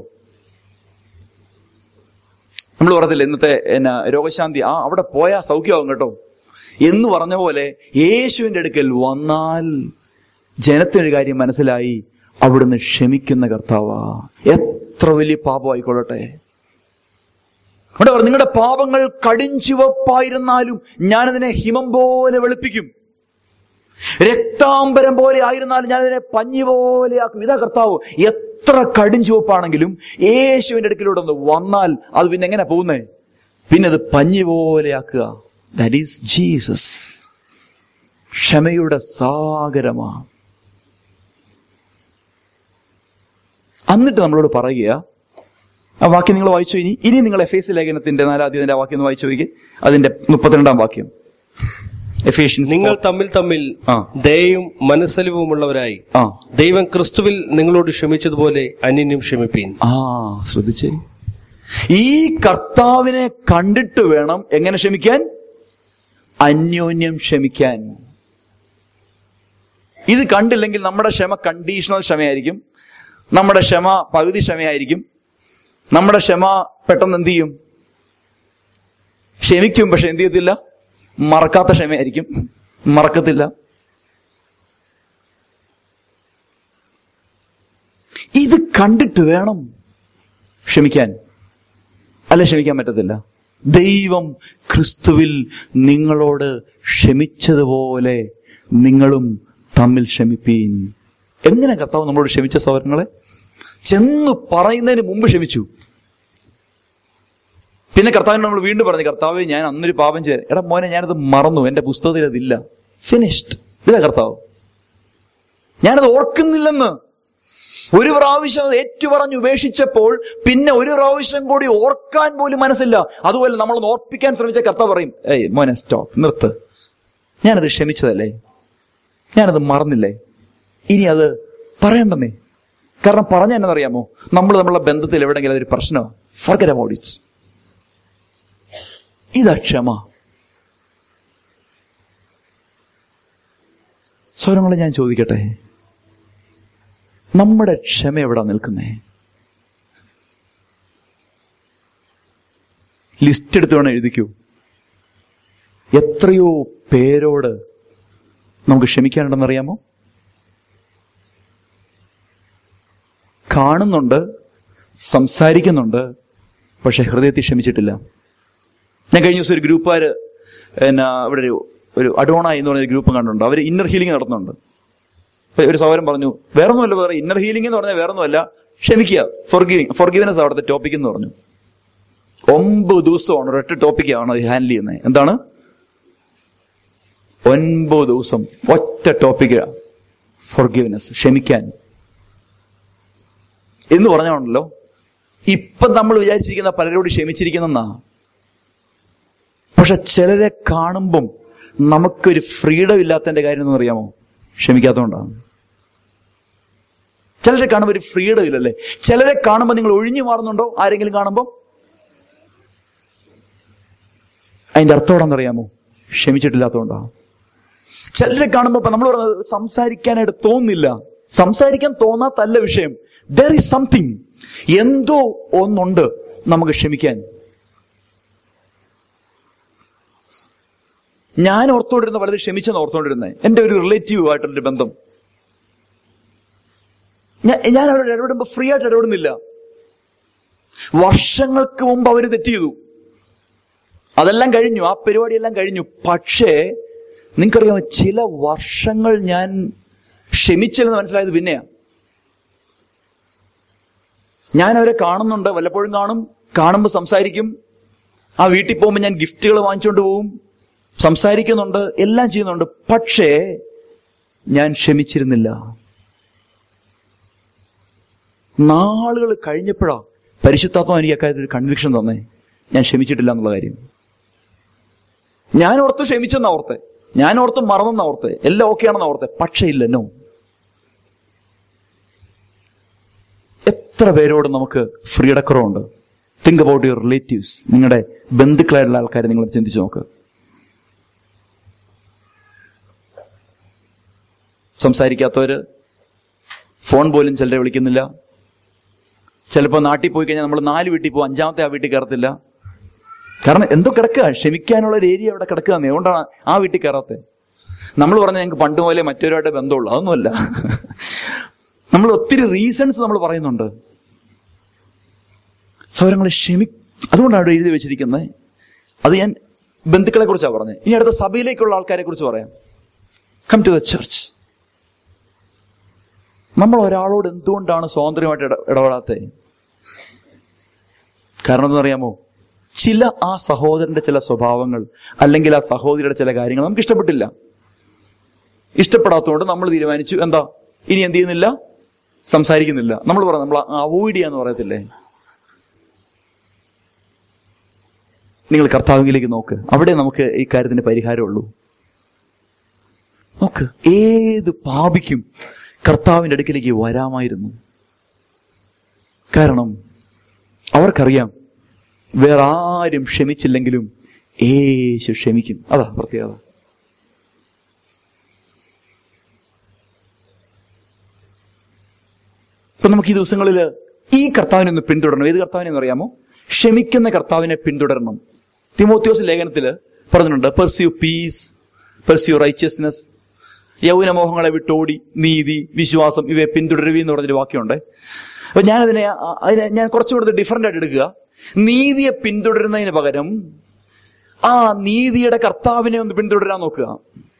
നമ്മൾ പറയത്തില്ല ഇന്നത്തെ എന്നാ രോഗശാന്തി ആ അവിടെ പോയാൽ സൗഖ്യമാകും കേട്ടോ എന്ന് പറഞ്ഞ പോലെ യേശുവിന്റെ അടുക്കൽ വന്നാൽ ജനത്തിനൊരു കാര്യം മനസ്സിലായി അവിടുന്ന് ക്ഷമിക്കുന്ന കർത്താവാ എത്ര വലിയ പാപമായിക്കൊള്ളട്ടെ അവിടെ പറഞ്ഞു നിങ്ങളുടെ പാപങ്ങൾ കടിഞ്ചുവപ്പായിരുന്നാലും ഞാനതിനെ ഹിമം പോലെ വെളുപ്പിക്കും രക്താംബരം പോലെ ആയിരുന്നാലും ഞാനതിനെ പഞ്ഞി പോലെയാക്കും ഇതാ കർത്താവ് എത്ര കടിഞ്ചുവപ്പാണെങ്കിലും യേശുവിന്റെ അടുക്കിലൂടെ ഒന്ന് വന്നാൽ അത് പിന്നെ എങ്ങനെ പോകുന്നേ പിന്നെ അത് പഞ്ഞി പോലെയാക്കുക ദാറ്റ് ഈസ് ജീസസ് ക്ഷമയുടെ സാഗരമാ എന്നിട്ട് നമ്മളോട് പറയുക ആ വാക്യം നിങ്ങൾ വായിച്ചു ഇനി ഇനി നിങ്ങൾ എഫ് എസ് ലേഖനത്തിന്റെ നാലാദ്യത്തിന്റെ ആ വാക്യം ഒന്ന് വായിച്ചു നോക്കി അതിന്റെ മുപ്പത്തിരണ്ടാം വാക്യം എഫേഷ്യൻസ് നിങ്ങൾ തമ്മിൽ തമ്മിൽ ആ ദയയും മനസ്സലിവുമുള്ളവരായി ആ ദൈവം ക്രിസ്തുവിൽ നിങ്ങളോട് ക്ഷമിച്ചതുപോലെ അന്യനും ക്ഷമിപ്പീൻ ആ ശ്രദ്ധിച്ചേ ഈ കർത്താവിനെ കണ്ടിട്ട് വേണം എങ്ങനെ ക്ഷമിക്കാൻ അന്യോന്യം ക്ഷമിക്കാൻ ഇത് കണ്ടില്ലെങ്കിൽ നമ്മുടെ ക്ഷമ കണ്ടീഷണൽ ക്ഷമയായിരിക്കും നമ്മുടെ ക്ഷമ പകുതി ക്ഷമയായിരിക്കും നമ്മുടെ ക്ഷമ പെട്ടെന്ന് എന്ത് ചെയ്യും ക്ഷമിക്കും പക്ഷെ എന്ത് ചെയ്യത്തില്ല മറക്കാത്ത ക്ഷമയായിരിക്കും മറക്കത്തില്ല ഇത് കണ്ടിട്ട് വേണം ക്ഷമിക്കാൻ അല്ല ക്ഷമിക്കാൻ പറ്റത്തില്ല ദൈവം ക്രിസ്തുവിൽ നിങ്ങളോട് ക്ഷമിച്ചതുപോലെ നിങ്ങളും തമ്മിൽ ക്ഷമിപ്പീൻ എങ്ങനെ കർത്താവ് നമ്മളോട് ക്ഷമിച്ച സൗരങ്ങളെ ചെന്ന് പറയുന്നതിന് മുമ്പ് ക്ഷമിച്ചു പിന്നെ കർത്താവിന് നമ്മൾ വീണ്ടും പറഞ്ഞു കർത്താവ് ഞാൻ അന്നൊരു പാപം ചെയ്ത എടാ മോനെ ഞാനത് മറന്നു എന്റെ പുസ്തകത്തിൽ അതില്ല ഫിനിഷ്ഡ് ഇതാ കർത്താവ് ഞാനത് ഓർക്കുന്നില്ലെന്ന് ഒരു പ്രാവശ്യം അത് ഏറ്റുപറഞ്ഞ് ഉപേക്ഷിച്ചപ്പോൾ പിന്നെ ഒരു പ്രാവശ്യം കൂടി ഓർക്കാൻ പോലും മനസ്സില്ല അതുപോലെ നമ്മളൊന്ന് ഓർപ്പിക്കാൻ ശ്രമിച്ച കർത്താവ് പറയും ഏയ് മോനെ സ്റ്റോപ്പ് നിർത്ത് ഞാനത് ക്ഷമിച്ചതല്ലേ ഞാനത് മറന്നില്ലേ ഇനി അത് പറയണ്ടെന്നേ കാരണം പറഞ്ഞ എന്നറിയാമോ നമ്മൾ നമ്മളുടെ ബന്ധത്തിൽ എവിടെയെങ്കിലും അതൊരു പ്രശ്നമാണ് ഫർഗറ്റ് അബൌട്ട് ഇറ്റ് ഇതാ ക്ഷമ സ്വരങ്ങളെ ഞാൻ ചോദിക്കട്ടെ നമ്മുടെ ക്ഷമ എവിടെ നിൽക്കുന്നേ ലിസ്റ്റ് എടുത്ത് വേണം എഴുതിക്കൂ എത്രയോ പേരോട് നമുക്ക് ക്ഷമിക്കാനുണ്ടെന്ന് അറിയാമോ കാണുന്നുണ്ട് സംസാരിക്കുന്നുണ്ട് പക്ഷെ ഹൃദയത്തിൽ ക്ഷമിച്ചിട്ടില്ല ഞാൻ കഴിഞ്ഞ ദിവസം ഒരു ഗ്രൂപ്പുകാര് എന്നാ ഇവിടെ ഒരു ഒരു അഡോണ എന്ന് പറഞ്ഞ ഗ്രൂപ്പ് കണ്ടുണ്ട് അവർ ഇന്നർ ഹീലിംഗ് നടത്തുന്നുണ്ട് അപ്പൊ ഒരു സൗരം പറഞ്ഞു വേറൊന്നുമല്ല വേറെ ഇന്നർ ഹീലിംഗ് എന്ന് പറഞ്ഞാൽ വേറൊന്നുമല്ല ക്ഷമിക്കുക ഫോർഗിവിങ് ഫോർഗിവ്നെസ് അവിടുത്തെ ടോപ്പിക് എന്ന് പറഞ്ഞു ഒമ്പത് ദിവസമാണ് ഒരൊറ്റ ടോപ്പിക്കാണ് ഹാൻഡിൽ ചെയ്യുന്നത് എന്താണ് ഒൻപത് ദിവസം ഒറ്റ ടോപ്പിക്ക് ഫോർഗിവ്നെസ് ക്ഷമിക്കാൻ എന്ന് പറഞ്ഞാണല്ലോ ഇപ്പം നമ്മൾ വിചാരിച്ചിരിക്കുന്ന പലരോട് ക്ഷമിച്ചിരിക്കുന്നെന്നാ പക്ഷെ ചിലരെ കാണുമ്പം നമുക്കൊരു ഫ്രീഡം ഇല്ലാത്തതിന്റെ കാര്യം എന്ന് അറിയാമോ ക്ഷമിക്കാത്തതുകൊണ്ടാണ് ചിലരെ കാണുമ്പോൾ ഒരു ഫ്രീഡം ഇല്ലല്ലേ ചിലരെ കാണുമ്പോൾ നിങ്ങൾ ഒഴിഞ്ഞു മാറുന്നുണ്ടോ ആരെങ്കിലും കാണുമ്പോൾ അതിന്റെ അർത്ഥം അറിയാമോ ക്ഷമിച്ചിട്ടില്ലാത്തതുകൊണ്ടാണ് ചിലരെ കാണുമ്പോൾ ഇപ്പൊ നമ്മൾ പറയുന്നത് സംസാരിക്കാനായിട്ട് തോന്നുന്നില്ല സംസാരിക്കാൻ തോന്നാത്തല്ല വിഷയം ദർ ഈസ് സംതിങ് എന്തോ ഒന്നുണ്ട് നമുക്ക് ക്ഷമിക്കാൻ ഞാൻ ഓർത്തോണ്ടിരുന്ന പലത് ക്ഷമിച്ചെന്ന് ഓർത്തോണ്ടിരുന്നത് എന്റെ ഒരു റിലേറ്റീവ് ആയിട്ടുള്ളൊരു ബന്ധം ഞാൻ ഞാൻ അവരോട് ഇടപെടുമ്പോ ഫ്രീ ആയിട്ട് ഇടപെടുന്നില്ല വർഷങ്ങൾക്ക് മുമ്പ് അവര് തെറ്റ് ചെയ്തു അതെല്ലാം കഴിഞ്ഞു ആ പരിപാടിയെല്ലാം കഴിഞ്ഞു പക്ഷേ നിങ്ങൾക്കറിയാമോ ചില വർഷങ്ങൾ ഞാൻ ക്ഷമിച്ചില്ലെന്ന് മനസ്സിലായത് പിന്നെയാ ഞാൻ അവരെ കാണുന്നുണ്ട് വല്ലപ്പോഴും കാണും കാണുമ്പോൾ സംസാരിക്കും ആ വീട്ടിൽ പോകുമ്പോൾ ഞാൻ ഗിഫ്റ്റുകൾ വാങ്ങിച്ചുകൊണ്ട് പോവും സംസാരിക്കുന്നുണ്ട് എല്ലാം ചെയ്യുന്നുണ്ട് പക്ഷേ ഞാൻ ക്ഷമിച്ചിരുന്നില്ല നാളുകൾ കഴിഞ്ഞപ്പോഴാ പരിശുദ്ധാത്മ എനിക്ക് അക്കാര്യത്തിൽ ഒരു കൺവിക്ഷൻ തന്നേ ഞാൻ ക്ഷമിച്ചിട്ടില്ല എന്നുള്ള കാര്യം ഞാൻ ഓർത്ത് ക്ഷമിച്ചെന്ന ഓർത്തെ ഞാൻ ഓർത്ത് മറന്നെന്ന ഓർത്തെ എല്ലാം ഓക്കെ ആണെന്ന് ഓർത്തെ പക്ഷേ ഇല്ല നോ എത്ര പേരോട് നമുക്ക് ഫ്രീഡക്കുറവുണ്ട് തിങ്ക് അബൌട്ട് യുവർ റിലേറ്റീവ്സ് നിങ്ങളുടെ ബന്ധുക്കളായിട്ടുള്ള ആൾക്കാരെ നിങ്ങൾ ചിന്തിച്ചു നോക്ക് സംസാരിക്കാത്തവര് ഫോൺ പോലും ചിലരെ വിളിക്കുന്നില്ല ചിലപ്പോൾ നാട്ടിൽ പോയി കഴിഞ്ഞാൽ നമ്മൾ നാല് വീട്ടിൽ പോകും അഞ്ചാമത്തെ ആ വീട്ടിൽ കയറത്തില്ല കാരണം എന്തോ കിടക്കുക ക്ഷമിക്കാനുള്ള ഒരു ഏരിയ അവിടെ കിടക്കുക അതുകൊണ്ടാണ് ആ വീട്ടിൽ കയറാത്തത് നമ്മൾ പറഞ്ഞ ഞങ്ങൾക്ക് പണ്ട് മുതലേ മറ്റൊരുമായിട്ട് ബന്ധമുള്ളൂ അതൊന്നുമല്ല നമ്മൾ ഒത്തിരി റീസൺസ് നമ്മൾ പറയുന്നുണ്ട് സൗരങ്ങളെ ക്ഷമി അതുകൊണ്ടാണ് അവിടെ എഴുതി വെച്ചിരിക്കുന്നത് അത് ഞാൻ ബന്ധുക്കളെ കുറിച്ചാണ് പറഞ്ഞത് ഇനി അടുത്ത സഭയിലേക്കുള്ള ആൾക്കാരെ കുറിച്ച് പറയാം കം ടു ദ ചർച്ച് നമ്മൾ ഒരാളോട് എന്തുകൊണ്ടാണ് സ്വാതന്ത്ര്യമായിട്ട് ഇട ഇടപെടാത്തത് കാരണം എന്നറിയാമോ ചില ആ സഹോദരന്റെ ചില സ്വഭാവങ്ങൾ അല്ലെങ്കിൽ ആ സഹോദരിയുടെ ചില കാര്യങ്ങൾ നമുക്ക് ഇഷ്ടപ്പെട്ടില്ല ഇഷ്ടപ്പെടാത്തതുകൊണ്ട് നമ്മൾ തീരുമാനിച്ചു എന്താ ഇനി എന്ത് ചെയ്യുന്നില്ല സംസാരിക്കുന്നില്ല നമ്മൾ പറയാം നമ്മൾ അവോയ്ഡ് ചെയ്യാന്ന് പറയത്തില്ലേ നിങ്ങൾ കർത്താവിലേക്ക് നോക്ക് അവിടെ നമുക്ക് ഈ കാര്യത്തിന് പരിഹാരമുള്ളൂ നോക്ക് ഏത് പാപിക്കും കർത്താവിന്റെ അടുക്കിലേക്ക് വരാമായിരുന്നു കാരണം അവർക്കറിയാം വേറെ ആരും ക്ഷമിച്ചില്ലെങ്കിലും യേശു ക്ഷമിക്കും അതാ പ്രത്യേകത ഇപ്പൊ നമുക്ക് ഈ ദിവസങ്ങളിൽ ഈ കർത്താവിനെ ഒന്ന് പിന്തുടരണം ഏത് കർത്താവിനെ എന്ന് അറിയാമോ ക്ഷമിക്കുന്ന കർത്താവിനെ പിന്തുടരണം തിമോത്യോസ് ലേഖനത്തില് പറഞ്ഞിട്ടുണ്ട് പെർസ്യൂ പീസ് പെർസ്യൂ റൈച്ചസ്നെസ് യൗവനമോഹങ്ങളെ വിട്ടോടി നീതി വിശ്വാസം ഇവയെ പിന്തുടരുവി എന്ന് പറഞ്ഞൊരു വാക്യമുണ്ട് അപ്പൊ ഞാൻ അതിനെ ആ- അതിനെ ഞാൻ കുറച്ചുകൂടെ ഡിഫറെന്റ് ആയിട്ട് എടുക്കുക നീതിയെ പിന്തുടരുന്നതിന് പകരം ആ നീതിയുടെ കർത്താവിനെ ഒന്ന് പിന്തുടരാൻ നോക്കുക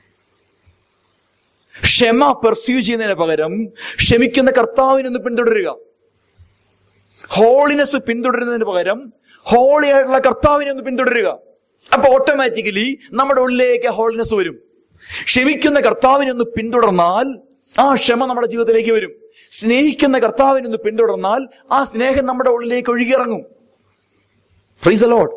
ക്ഷമ പെർസ്യൂ ചെയ്യുന്നതിന് പകരം ക്ഷമിക്കുന്ന കർത്താവിനെ ഒന്ന് പിന്തുടരുക ഹോളിനെസ് പിന്തുടരുന്നതിന് പകരം ഹോളി ആയിട്ടുള്ള കർത്താവിനെ ഒന്ന് പിന്തുടരുക അപ്പൊ ഓട്ടോമാറ്റിക്കലി നമ്മുടെ ഉള്ളിലേക്ക് ഹോളിനെസ് വരും ക്ഷമിക്കുന്ന കർത്താവിനെ ഒന്ന് പിന്തുടർന്നാൽ ആ ക്ഷമ നമ്മുടെ ജീവിതത്തിലേക്ക് വരും സ്നേഹിക്കുന്ന കർത്താവിനെ ഒന്ന് പിന്തുടർന്നാൽ ആ സ്നേഹം നമ്മുടെ ഉള്ളിലേക്ക് ഒഴുകിയിറങ്ങും ഫ്രീസ് ലോഡ്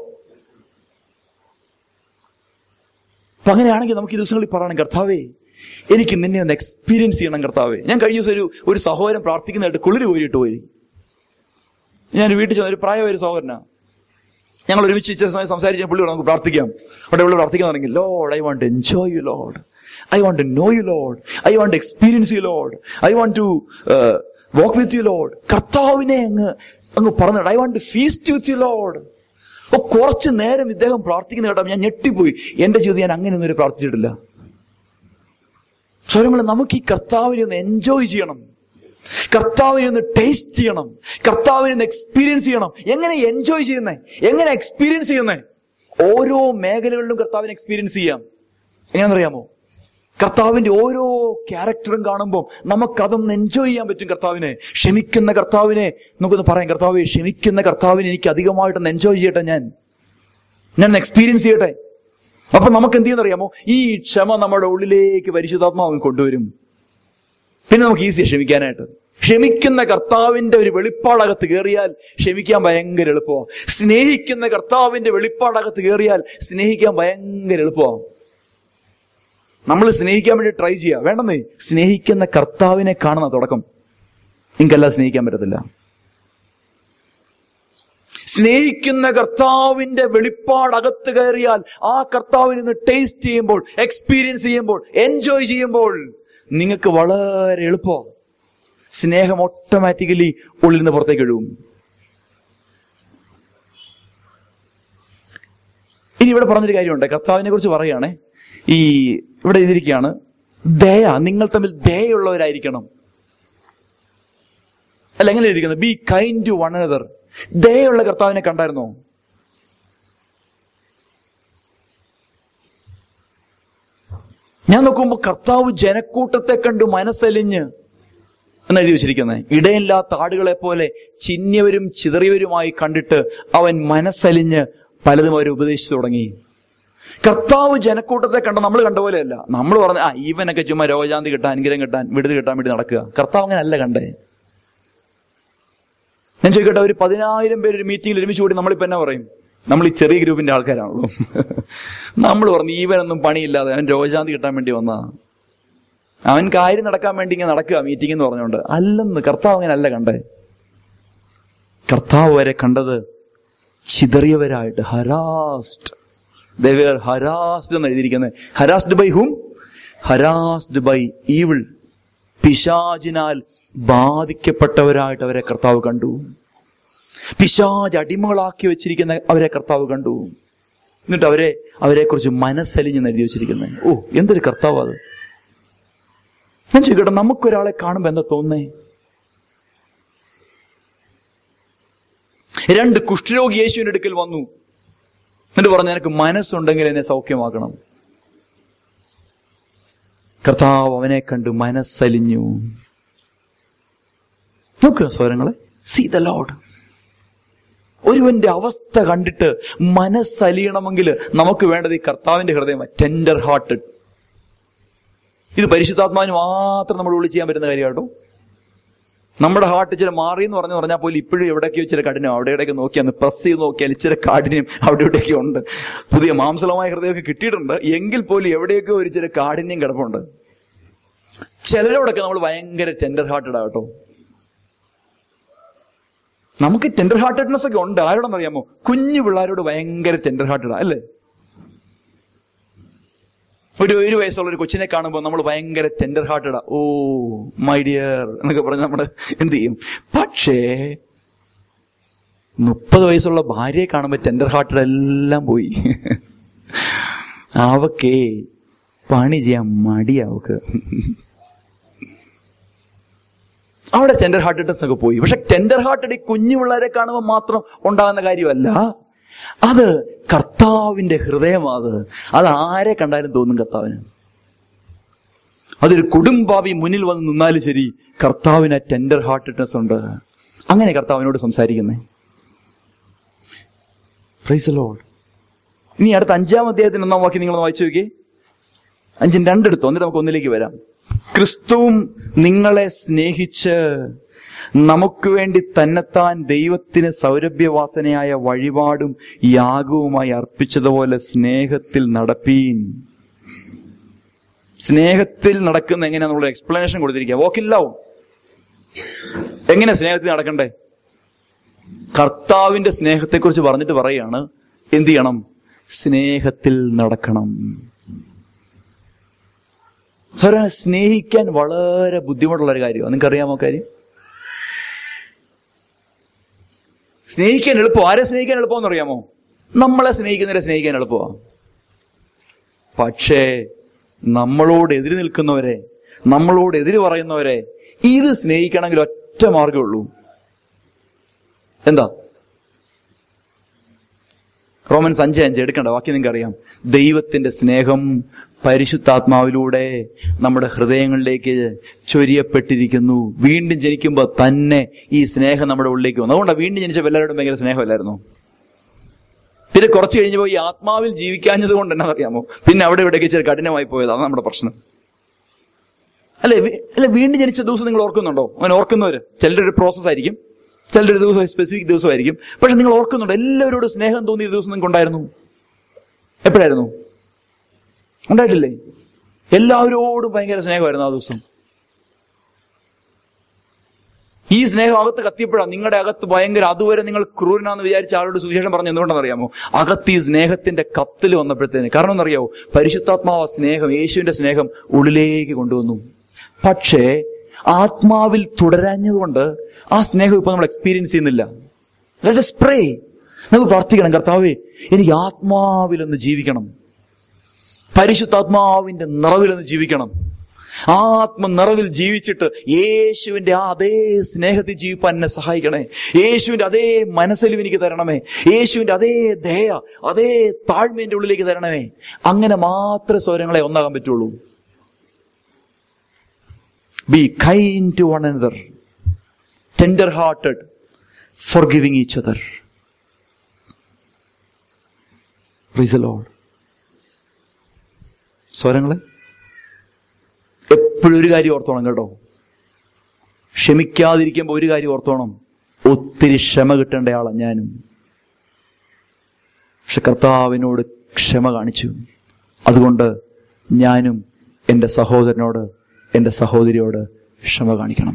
അപ്പൊ അങ്ങനെയാണെങ്കിൽ നമുക്ക് ഈ ദിവസങ്ങളിൽ പറയണം കർത്താവേ എനിക്ക് നിന്നെ ഒന്ന് എക്സ്പീരിയൻസ് ചെയ്യണം കർത്താവേ ഞാൻ കഴിഞ്ഞ ദിവസം ഒരു ഒരു സഹോദരൻ പ്രാർത്ഥിക്കുന്നതായിട്ട് കുളിര് കോരിയിട്ട് പോയി ഞാൻ വീട്ടിൽ ചെന്ന ഒരു പ്രായമായ ഒരു സഹോദരനാ ഞങ്ങൾ ഒരുമിച്ച് ഇച്ചിരി സമയം സംസാരിച്ച പുള്ളി നമുക്ക് പ്രാർത്ഥിക്കാം അവിടെ പുള്ളി പ്രാർത്ഥിക്കാൻ തുടങ്ങി Lord I want enjoy you Lord I want know you Lord I want experience you Lord I want to walk with you Lord കർത്താവിനെ അങ്ങ് അങ്ങ് പറഞ്ഞു I want feast with you Lord ഓ കുറച്ച് നേരം ഇദ്ദേഹം പ്രാർത്ഥിക്കുന്ന കേട്ടോ ഞാൻ ഞെട്ടിപ്പോയി എന്റെ ജീവിതം ഞാൻ അങ്ങനെ ഒന്നും പ്രാർത്ഥിച്ചിട്ടില്ല സ്വരങ്ങളെ നമുക്ക് ഈ കർത്താവിനെ ഒന്ന് എൻജോയ് ചെയ്യണം കർത്താവിനെ ഒന്ന് ടേസ്റ്റ് ചെയ്യണം കർത്താവിനെ ഒന്ന് എക്സ്പീരിയൻസ് ചെയ്യണം എങ്ങനെ എൻജോയ് ചെയ്യുന്നേ എങ്ങനെ എക്സ്പീരിയൻസ് ചെയ്യുന്നേ ഓരോ മേഖലകളിലും കർത്താവിനെ എക്സ്പീരിയൻസ് ചെയ്യാം എങ്ങനെയാണെന്നറിയാമോ കർത്താവിന്റെ ഓരോ ക്യാരക്ടറും കാണുമ്പോൾ നമുക്കതൊന്ന് എൻജോയ് ചെയ്യാൻ പറ്റും കർത്താവിനെ ക്ഷമിക്കുന്ന കർത്താവിനെ നമുക്കൊന്ന് പറയാം കർത്താവെ ക്ഷമിക്കുന്ന കർത്താവിനെ എനിക്ക് അധികമായിട്ടൊന്ന് എൻജോയ് ചെയ്യട്ടെ ഞാൻ ഞാൻ എക്സ്പീരിയൻസ് ചെയ്യട്ടെ അപ്പൊ നമുക്ക് എന്ത് ചെയ്യുന്നറിയാമോ ഈ ക്ഷമ നമ്മുടെ ഉള്ളിലേക്ക് പരിശുദ്ധാത്മാവ് കൊണ്ടുവരും പിന്നെ നമുക്ക് ഈസിയാ ക്ഷമിക്കാനായിട്ട് ക്ഷമിക്കുന്ന കർത്താവിന്റെ ഒരു വെളിപ്പാടകത്ത് കയറിയാൽ ക്ഷമിക്കാൻ ഭയങ്കര എളുപ്പമാണ് സ്നേഹിക്കുന്ന കർത്താവിന്റെ വെളിപ്പാടകത്ത് കയറിയാൽ സ്നേഹിക്കാൻ ഭയങ്കര എളുപ്പമാണ് നമ്മൾ സ്നേഹിക്കാൻ വേണ്ടി ട്രൈ ചെയ്യുക വേണ്ടെന്നേ സ്നേഹിക്കുന്ന കർത്താവിനെ കാണുന്ന തുടക്കം നിങ്ങൾക്കെല്ലാം സ്നേഹിക്കാൻ പറ്റത്തില്ല സ്നേഹിക്കുന്ന കർത്താവിന്റെ വെളിപ്പാടകത്ത് കയറിയാൽ ആ കർത്താവിൽ നിന്ന് ടേസ്റ്റ് ചെയ്യുമ്പോൾ എക്സ്പീരിയൻസ് ചെയ്യുമ്പോൾ എൻജോയ് ചെയ്യുമ്പോൾ നിങ്ങൾക്ക് വളരെ എളുപ്പമാണ് സ്നേഹം ഓട്ടോമാറ്റിക്കലി ഉള്ളിൽ നിന്ന് പുറത്തേക്ക് ഒഴുകും ഇനി ഇവിടെ പറഞ്ഞൊരു കാര്യമുണ്ട് കർത്താവിനെ കുറിച്ച് പറയുകയാണേ ഈ ഇവിടെ എഴുതിയിരിക്കുകയാണ് ദയ നിങ്ങൾ തമ്മിൽ ദയുള്ളവരായിരിക്കണം അല്ല എങ്ങനെ എഴുതിയിരിക്കുന്നത് be kind to one another ദയുള്ള കർത്താവിനെ കണ്ടായിരുന്നോ ഞാൻ നോക്കുമ്പോൾ കർത്താവ് ജനക്കൂട്ടത്തെ കണ്ടു മനസ്സലിഞ്ഞ് എന്ന് എഴുതി വെച്ചിരിക്കുന്നത് ഇടയില്ലാത്ത ആടുകളെ പോലെ ചിന്യവരും ചിതറിയവരുമായി കണ്ടിട്ട് അവൻ മനസ്സലിഞ്ഞ് പലതും അവർ ഉപദേശിച്ചു തുടങ്ങി കർത്താവ് ജനക്കൂട്ടത്തെ കണ്ട നമ്മൾ കണ്ട പോലെയല്ല നമ്മൾ പറഞ്ഞ ആ ഇവനൊക്കെ ചുമ്മാ രോഗശാന്തി കിട്ടാൻ അനുഗ്രഹം കിട്ടാൻ വിടുതി കിട്ടാൻ വേണ്ടി നടക്കുക കർത്താവ് അങ്ങനെ അല്ല കണ്ടേ ഞാൻ ചോദിക്കട്ടെ ഒരു പതിനായിരം പേര് ഒരു മീറ്റിംഗിൽ ഒരുമിച്ച് കൂടി നമ്മളിപ്പോ എന്നാ പറയും നമ്മൾ ഈ ചെറിയ ഗ്രൂപ്പിന്റെ ആൾക്കാരാണല്ലോ നമ്മൾ പറഞ്ഞു ഈവനൊന്നും പണിയില്ലാതെ അവൻ രോഗശാന്തി കിട്ടാൻ വേണ്ടി വന്നാ അവൻ കാര്യം നടക്കാൻ വേണ്ടി ഇങ്ങനെ നടക്കുക മീറ്റിംഗ് എന്ന് പറഞ്ഞുകൊണ്ട് അല്ലെന്ന് കർത്താവ് അങ്ങനെ അല്ല കണ്ടേ കർത്താവ് വരെ കണ്ടത് ചിതറിയവരായിട്ട് ഹരാസ്ഡ് ദേവർ ഹരാസ്ഡ് എന്ന് എഴുതിയിരിക്കുന്നത് harassed by whom harassed by evil പിശാചിനാൽ ബാധിക്കപ്പെട്ടവരായിട്ട് അവരെ കർത്താവ് കണ്ടു പിശാജ് അടിമകളാക്കി വെച്ചിരിക്കുന്ന അവരെ കർത്താവ് കണ്ടു എന്നിട്ട് അവരെ അവരെ കുറിച്ച് മനസ്സലിഞ്ഞ് എഴുതി വെച്ചിരിക്കുന്നത് ഓ എന്തൊരു കർത്താവ് അത് ഞാൻ ചോദിക്കട്ടെ നമുക്കൊരാളെ കാണുമ്പോ എന്താ തോന്നേ രണ്ട് കുഷ്ഠരോഗി യേശുവിന്റെ അടുക്കൽ വന്നു എന്നിട്ട് പറഞ്ഞു എനിക്ക് മനസ്സുണ്ടെങ്കിൽ എന്നെ സൗഖ്യമാക്കണം കർത്താവ് അവനെ കണ്ടു മനസ്സലിഞ്ഞു നോക്കുക സ്വരങ്ങളെ സീ ദ ലോഡ് ഒരുവന്റെ അവസ്ഥ കണ്ടിട്ട് മനസ്സലിയണമെങ്കിൽ നമുക്ക് വേണ്ടത് ഈ കർത്താവിന്റെ ഹൃദയം ടെൻഡർ ഹാർട്ടഡ് ഇത് പരിശുദ്ധാത്മാവിന് മാത്രം നമ്മൾ ഉള്ളിൽ ചെയ്യാൻ പറ്റുന്ന കാര്യം കേട്ടോ നമ്മുടെ ഹാർട്ട് ഇച്ചിരി മാറി എന്ന് പറഞ്ഞു പറഞ്ഞാൽ പോലും ഇപ്പോഴും എവിടെയൊക്കെയോ ഇച്ചിരി കഠിനം അവിടെ ഇവിടെയൊക്കെ നോക്കിയാൽ പ്രസ് ചെയ്ത് നോക്കിയാൽ ഇച്ചിരി കാഠിന്യം അവിടെ ഇവിടെയൊക്കെ ഉണ്ട് പുതിയ മാംസളമായ ഹൃദയമൊക്കെ കിട്ടിയിട്ടുണ്ട് എങ്കിൽ പോലും എവിടെയൊക്കെ ഒരു ഇച്ചിരി കാഠിന്യം കിടപ്പുണ്ട് ചിലരോടൊക്കെ നമ്മൾ ഭയങ്കര ടെൻഡർ ഹാർട്ടഡ് ആകട്ടോ നമുക്ക് ടെൻഡർ ഹാർട്ടഡ്നെസ് ഒക്കെ ഉണ്ട് ആരോടെന്ന് അറിയാമോ കുഞ്ഞു പിള്ളേരോട് ഭയങ്കര ടെൻഡർ ഹാർട്ടഡാ അല്ലേ ഒരു ഒരു വയസ്സുള്ള ഒരു കൊച്ചിനെ കാണുമ്പോൾ നമ്മൾ ഭയങ്കര ടെൻഡർ ഹാർട്ടഡാ ഓ മൈ ഡിയർ എന്നൊക്കെ പറഞ്ഞ് നമ്മൾ എന്ത് ചെയ്യും പക്ഷേ മുപ്പത് വയസ്സുള്ള ഭാര്യയെ കാണുമ്പോൾ ടെൻഡർ ഹാർട്ടഡ് എല്ലാം പോയി അവക്കേ പണി ചെയ്യാൻ മടിയാ അവക്ക് അവിടെ ടെൻഡർ ഹാർട്ടഡ്നെസ് ഒക്കെ പോയി പക്ഷെ ടെൻഡർ ഹാർട്ടഡ് ഈ കുഞ്ഞു പിള്ളേരെ കാണുമ്പോൾ മാത്രം ഉണ്ടാകുന്ന കാര്യമല്ല അത് കർത്താവിന്റെ ഹൃദയമാ അത് അത് ആരെ കണ്ടാലും തോന്നും കർത്താവിന് അതൊരു കുടുംബാവി മുന്നിൽ വന്ന് നിന്നാലും ശരി കർത്താവിന് ടെൻഡർ ഹാർട്ടഡ്നെസ് ഉണ്ട് അങ്ങനെ കർത്താവിനോട് സംസാരിക്കുന്നേ പ്രൈസ് ലോഡ് ഇനി അടുത്ത അഞ്ചാം അധ്യായത്തിന് ഒന്നാം വാക്യം നിങ്ങൾ വായിച്ചു നോക്കി അഞ്ചിന് രണ്ടെടുത്തു എന്നിട്ട് നമുക്ക് ഒന്നിലേക്ക് വരാം ക്രിസ്തുവും നിങ്ങളെ സ്നേഹിച്ച് നമുക്ക് വേണ്ടി തന്നെത്താൻ ദൈവത്തിന് സൗരഭ്യവാസനയായ വഴിപാടും യാഗവുമായി അർപ്പിച്ചതുപോലെ സ്നേഹത്തിൽ നടപ്പീൻ സ്നേഹത്തിൽ നടക്കുന്ന എങ്ങനെയാന്നുള്ള എക്സ്പ്ലനേഷൻ കൊടുത്തിരിക്കുക വോക്കില്ലാവും എങ്ങനെ സ്നേഹത്തിൽ നടക്കണ്ടേ കർത്താവിന്റെ സ്നേഹത്തെക്കുറിച്ച് പറഞ്ഞിട്ട് പറയുകയാണ് എന്ത് ചെയ്യണം സ്നേഹത്തിൽ നടക്കണം സാറേ സ്നേഹിക്കാൻ വളരെ ബുദ്ധിമുട്ടുള്ള ഒരു കാര്യമാണ് നിങ്ങൾക്ക് അറിയാമോ കാര്യം സ്നേഹിക്കാൻ എളുപ്പം ആരെ സ്നേഹിക്കാൻ എളുപ്പമെന്ന് അറിയാമോ നമ്മളെ സ്നേഹിക്കുന്നവരെ സ്നേഹിക്കാൻ എളുപ്പമാണ് പക്ഷേ നമ്മളോട് എതിര് നിൽക്കുന്നവരെ നമ്മളോട് എതിര് പറയുന്നവരെ ഇത് സ്നേഹിക്കണമെങ്കിൽ ഒറ്റ മാർഗമേ ഉള്ളൂ എന്താ റോമൻസ് അഞ്ച് അഞ്ച് എടുക്കണ്ട ബാക്കി നിങ്ങൾക്ക് അറിയാം ദൈവത്തിന്റെ സ്നേഹം പരിശുദ്ധാത്മാവിലൂടെ നമ്മുടെ ഹൃദയങ്ങളിലേക്ക് ചൊരിയപ്പെട്ടിരിക്കുന്നു വീണ്ടും ജനിക്കുമ്പോൾ തന്നെ ഈ സ്നേഹം നമ്മുടെ ഉള്ളിലേക്ക് വന്നു അതുകൊണ്ടാണ് വീണ്ടും ജനിച്ചപ്പോൾ എല്ലാവരോടും ഭയങ്കര സ്നേഹമല്ലായിരുന്നു പിന്നെ കുറച്ച് കഴിഞ്ഞപ്പോൾ ഈ ആത്മാവിൽ ജീവിക്കാഞ്ഞത് കൊണ്ട് എന്നാ അറിയാമോ പിന്നെ അവിടെ ഇവിടേക്ക് ഇച്ചിരി കഠിനമായി പോയതാണ് നമ്മുടെ പ്രശ്നം അല്ലെ അല്ലെ വീണ്ടും ജനിച്ച ദിവസം നിങ്ങൾ ഓർക്കുന്നുണ്ടോ അങ്ങനെ ഓർക്കുന്നവര് ചിലരുടെ ഒരു പ്രോസസ് ആയിരിക്കും ചിലരുടെ ഒരു ദിവസം സ്പെസിഫിക് ദിവസമായിരിക്കും പക്ഷെ നിങ്ങൾ ഓർക്കുന്നുണ്ടോ എല്ലാവരോടും സ്നേഹം തോന്നിയ ദിവസം നിങ്ങൾക്ക് ഉണ്ടായിരുന്നു എപ്പോഴായിരുന്നു ഉണ്ടായിട്ടില്ലേ എല്ലാവരോടും ഭയങ്കര സ്നേഹമായിരുന്നു ആ ദിവസം ഈ സ്നേഹം അകത്ത് കത്തിയപ്പോഴാണ് നിങ്ങളുടെ അകത്ത് ഭയങ്കര അതുവരെ നിങ്ങൾ ക്രൂരനാന്ന് വിചാരിച്ച ആളോട് സുവിശേഷം പറഞ്ഞ എന്തുകൊണ്ടെന്ന് അറിയാമോ അകത്ത് ഈ സ്നേഹത്തിന്റെ കത്തിൽ വന്നപ്പോഴത്തേന് കാരണം എന്നറിയാമോ പരിശുദ്ധാത്മാവ് ആ സ്നേഹം യേശുവിന്റെ സ്നേഹം ഉള്ളിലേക്ക് കൊണ്ടുവന്നു പക്ഷേ ആത്മാവിൽ തുടരാഞ്ഞതുകൊണ്ട് ആ സ്നേഹം ഇപ്പൊ നമ്മൾ എക്സ്പീരിയൻസ് ചെയ്യുന്നില്ല Let us pray. നമുക്ക് പ്രാർത്ഥിക്കണം കർത്താവേ എനിക്ക് ആത്മാവിലൊന്ന് ജീവിക്കണം പരിശുദ്ധാത്മാവിന്റെ നിറവിലൊന്ന് ജീവിക്കണം ആത്മ നിറവിൽ ജീവിച്ചിട്ട് യേശുവിന്റെ ആ അതേ സ്നേഹത്തിൽ ജീവിപ്പാൻ എന്നെ സഹായിക്കണേ യേശുവിന്റെ അതേ മനസ്സിലും എനിക്ക് തരണമേ യേശുവിന്റെ അതേ ദയ അതേ താഴ്മ എന്റെ ഉള്ളിലേക്ക് തരണമേ അങ്ങനെ മാത്രമേ സ്വരങ്ങളെ ഒന്നാകാൻ പറ്റുള്ളൂ be kind to one another tender hearted forgiving each other Lord സ്വരങ്ങളെ എപ്പോഴും ഒരു കാര്യം ഓർത്തോണം കേട്ടോ ക്ഷമിക്കാതിരിക്കുമ്പോൾ ഒരു കാര്യം ഓർത്തോണം ഒത്തിരി ക്ഷമ കിട്ടേണ്ട ആളാ ഞാനും പക്ഷെ കർത്താവിനോട് ക്ഷമ കാണിച്ചു അതുകൊണ്ട് ഞാനും എൻ്റെ സഹോദരനോട് എൻ്റെ സഹോദരിയോട് ക്ഷമ കാണിക്കണം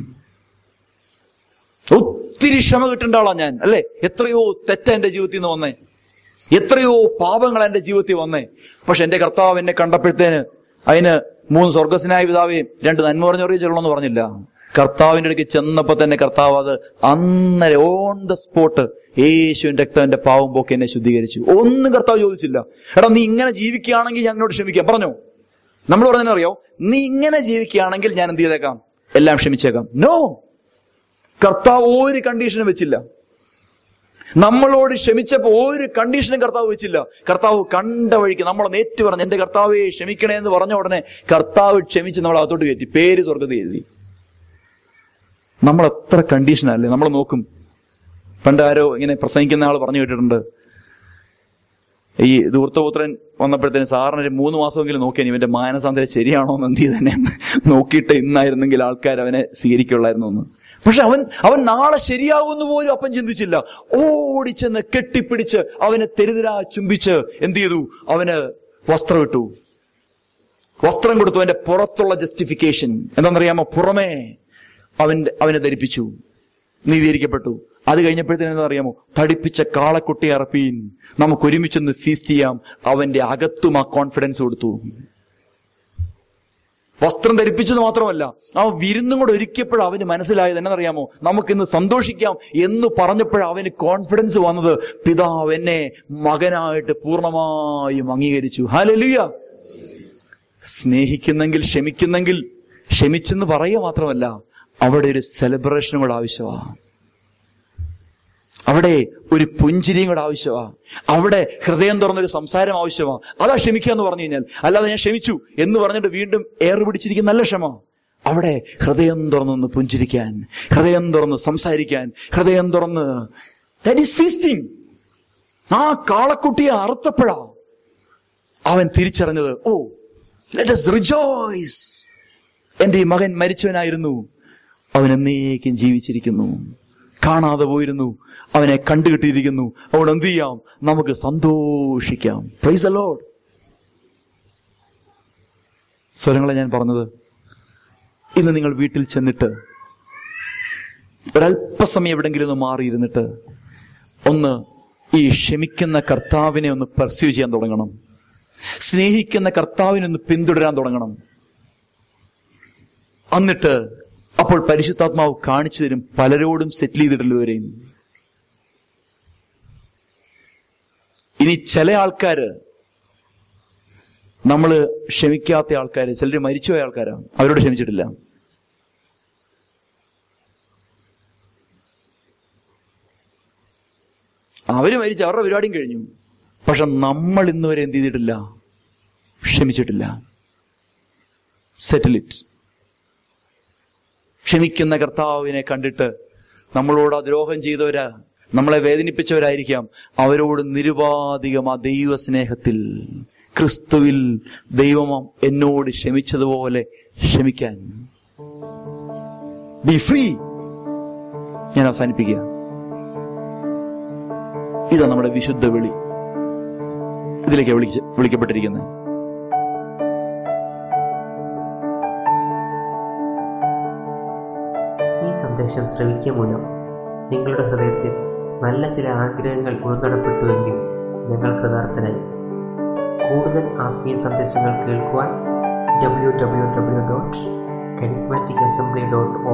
ഒത്തിരി ക്ഷമ കിട്ടേണ്ട ആളാ ഞാൻ അല്ലെ എത്രയോ തെറ്റ എന്റെ ജീവിതത്തിൽ നിന്ന് വന്നേ എത്രയോ പാപങ്ങൾ എന്റെ ജീവിതത്തിൽ വന്നേ പക്ഷെ എന്റെ കർത്താവ് എന്നെ കണ്ടപ്പോഴത്തേന് അതിന് മൂന്ന് സ്വർഗസ്നായ പിതാവേയും രണ്ട് നന്മ പറഞ്ഞവരെയും ചെല്ലണമെന്ന് പറഞ്ഞില്ല കർത്താവിന്റെ അടുക്ക് ചെന്നപ്പോ തന്നെ കർത്താവ് അത് അന്നേരം ഓൺ ദ സ്പോട്ട് യേശുവിന്റെ രക്തം എന്റെ പാവം പോക്ക് എന്നെ ശുദ്ധീകരിച്ചു ഒന്നും കർത്താവ് ചോദിച്ചില്ല എടാ നീ ഇങ്ങനെ ജീവിക്കുകയാണെങ്കിൽ ഞാൻ എന്നോട് ക്ഷമിക്കാം പറഞ്ഞോ നമ്മൾ പറഞ്ഞറിയോ നീ ഇങ്ങനെ ജീവിക്കുകയാണെങ്കിൽ ഞാൻ എന്ത് ചെയ്തേക്കാം എല്ലാം ക്ഷമിച്ചേക്കാം നോ കർത്താവ് ഒരു കണ്ടീഷനും വെച്ചില്ല നമ്മളോട് ക്ഷമിച്ചപ്പോ ഒരു കണ്ടീഷനും കർത്താവ് വെച്ചില്ല കർത്താവ് കണ്ട വഴിക്ക് നമ്മളെ നേറ്റ് പറഞ്ഞ് എന്റെ കർത്താവെ ക്ഷമിക്കണേ എന്ന് പറഞ്ഞ ഉടനെ കർത്താവ് ക്ഷമിച്ച് നമ്മൾ അകത്തോട്ട് കയറ്റി പേര് സ്വർഗത്തിൽ എഴുതി നമ്മൾ എത്ര കണ്ടീഷനല്ലേ നമ്മൾ നോക്കും പണ്ട് ആരോ ഇങ്ങനെ പ്രസംഗിക്കുന്ന ആൾ പറഞ്ഞു കേട്ടിട്ടുണ്ട് ഈ ധൂർത്തപുത്രൻ വന്നപ്പോഴത്തേന് സാറിന് ഒരു മൂന്ന് മാസമെങ്കിലും നോക്കിയാൽ ഇവന്റെ മാനസാന്തരം ശരിയാണോ എന്ന് എന്ത് തന്നെ നോക്കിയിട്ട് ഇന്നായിരുന്നെങ്കിൽ ആൾക്കാർ അവനെ സ്വീകരിക്കുള്ളായിരുന്നു എന്ന് പക്ഷെ അവൻ അവൻ നാളെ ശരിയാകുമെന്ന് പോലും അപ്പൻ ചിന്തിച്ചില്ല ഓടിച്ചെന്ന് കെട്ടിപ്പിടിച്ച് അവനെ തെരുതിരാ ചുംബിച്ച് എന്ത് ചെയ്തു അവന് വസ്ത്രം ഇട്ടു വസ്ത്രം കൊടുത്തു അവന്റെ പുറത്തുള്ള ജസ്റ്റിഫിക്കേഷൻ എന്താണെന്നറിയാമോ പുറമേ അവന്റെ അവനെ ധരിപ്പിച്ചു നീതീകരിക്കപ്പെട്ടു അത് കഴിഞ്ഞപ്പോഴത്തേന് എന്താ അറിയാമോ തടിപ്പിച്ച കാളക്കുട്ടി അറപ്പീൻ നമുക്ക് ഒരുമിച്ചൊന്ന് ഫീസ്റ്റ് ചെയ്യാം അവന്റെ അകത്തും ആ കോൺഫിഡൻസ് കൊടുത്തു വസ്ത്രം ധരിപ്പിച്ചത് മാത്രമല്ല ആ വിരുന്നും കൂടെ ഒരുക്കിയപ്പോഴും അവന് മനസ്സിലായത് എന്നറിയാമോ നമുക്കിന്ന് സന്തോഷിക്കാം എന്ന് പറഞ്ഞപ്പോഴും അവന് കോൺഫിഡൻസ് വന്നത് പിതാവ് എന്നെ മകനായിട്ട് പൂർണ്ണമായും അംഗീകരിച്ചു ഹാലലുയ സ്നേഹിക്കുന്നെങ്കിൽ ക്ഷമിക്കുന്നെങ്കിൽ ക്ഷമിച്ചെന്ന് പറയുക മാത്രമല്ല അവിടെ ഒരു സെലിബ്രേഷനും കൂടെ ആവശ്യമാണ് അവിടെ ഒരു പുഞ്ചിരിയും കൂടെ ആവശ്യമാ അവിടെ ഹൃദയം തുറന്നൊരു സംസാരം ആവശ്യമാ അതാ ക്ഷമിക്കുക എന്ന് പറഞ്ഞു കഴിഞ്ഞാൽ അല്ലാതെ ഞാൻ ക്ഷമിച്ചു എന്ന് പറഞ്ഞിട്ട് വീണ്ടും ഏറ് പിടിച്ചിരിക്കുന്ന നല്ല ക്ഷമ അവിടെ ഹൃദയം തുറന്നൊന്ന് പുഞ്ചിരിക്കാൻ ഹൃദയം തുറന്ന് സംസാരിക്കാൻ ഹൃദയം തുറന്ന് ദാറ്റ് ഈസ് ഫീസ്റ്റിംഗ് ആ കാളക്കുട്ടിയെ അറുത്തപ്പോഴാ അവൻ തിരിച്ചറിഞ്ഞത് ഓ ലെറ്റ് us റിജോയ്സ് എന്റെ ഈ മകൻ മരിച്ചവനായിരുന്നു അവൻ എന്നേക്കും ജീവിച്ചിരിക്കുന്നു കാണാതെ പോയിരുന്നു അവനെ കണ്ടുകിട്ടിയിരിക്കുന്നു അവിടെ എന്ത് ചെയ്യാം നമുക്ക് സന്തോഷിക്കാം പ്രൈസ് അലോഡ് സ്വരങ്ങളെ ഞാൻ പറഞ്ഞത് ഇന്ന് നിങ്ങൾ വീട്ടിൽ ചെന്നിട്ട് ഒരല്പസമയം എവിടെങ്കിലും ഒന്ന് മാറിയിരുന്നിട്ട് ഒന്ന് ഈ ക്ഷമിക്കുന്ന കർത്താവിനെ ഒന്ന് പെർസ്യൂ ചെയ്യാൻ തുടങ്ങണം സ്നേഹിക്കുന്ന കർത്താവിനെ ഒന്ന് പിന്തുടരാൻ തുടങ്ങണം എന്നിട്ട് അപ്പോൾ പരിശുദ്ധാത്മാവ് കാണിച്ചു തരും പലരോടും സെറ്റിൽ ചെയ്തിട്ടുള്ളവരെയും ഇനി ചില ആൾക്കാര് നമ്മള് ക്ഷമിക്കാത്ത ആൾക്കാര് ചിലര് മരിച്ചുപോയ ആൾക്കാരാ അവരോട് ക്ഷമിച്ചിട്ടില്ല അവര് മരിച്ചു അവരുടെ പരിപാടിയും കഴിഞ്ഞു പക്ഷെ നമ്മൾ ഇന്ന് വരെ എന്ത് ചെയ്തിട്ടില്ല ക്ഷമിച്ചിട്ടില്ല സെറ്റിൽ ഇറ്റ് ക്ഷമിക്കുന്ന കർത്താവിനെ കണ്ടിട്ട് നമ്മളോട് ദ്രോഹം ചെയ്തവരാ നമ്മളെ വേദനിപ്പിച്ചവരായിരിക്കാം അവരോട് നിരുപാധികം ആ ദൈവ സ്നേഹത്തിൽ ക്രിസ്തുവിൽ ദൈവം എന്നോട് ക്ഷമിച്ചതുപോലെ ക്ഷമിക്കാൻ ബി ഫ്രീ ഞാൻ അവസാനിപ്പിക്കുക ഇതാ നമ്മുടെ വിശുദ്ധ വിളി ഇതിലേക്ക് വിളിച്ച് വിളിക്കപ്പെട്ടിരിക്കുന്നത് ഈ സന്ദേശം ശ്രവിക്കുക മൂലം നിങ്ങളുടെ ഹൃദയത്തിൽ നല്ല ചില ആഗ്രഹങ്ങൾ ഉൾനടപ്പെട്ടുവെങ്കിൽ ഞങ്ങൾ കൃതാർത്ഥരായി കൂടുതൽ ആത്മീയ സന്ദേശങ്ങൾ കേൾക്കുവാൻ W W W dot charismatic assembly Mathrubhumi dot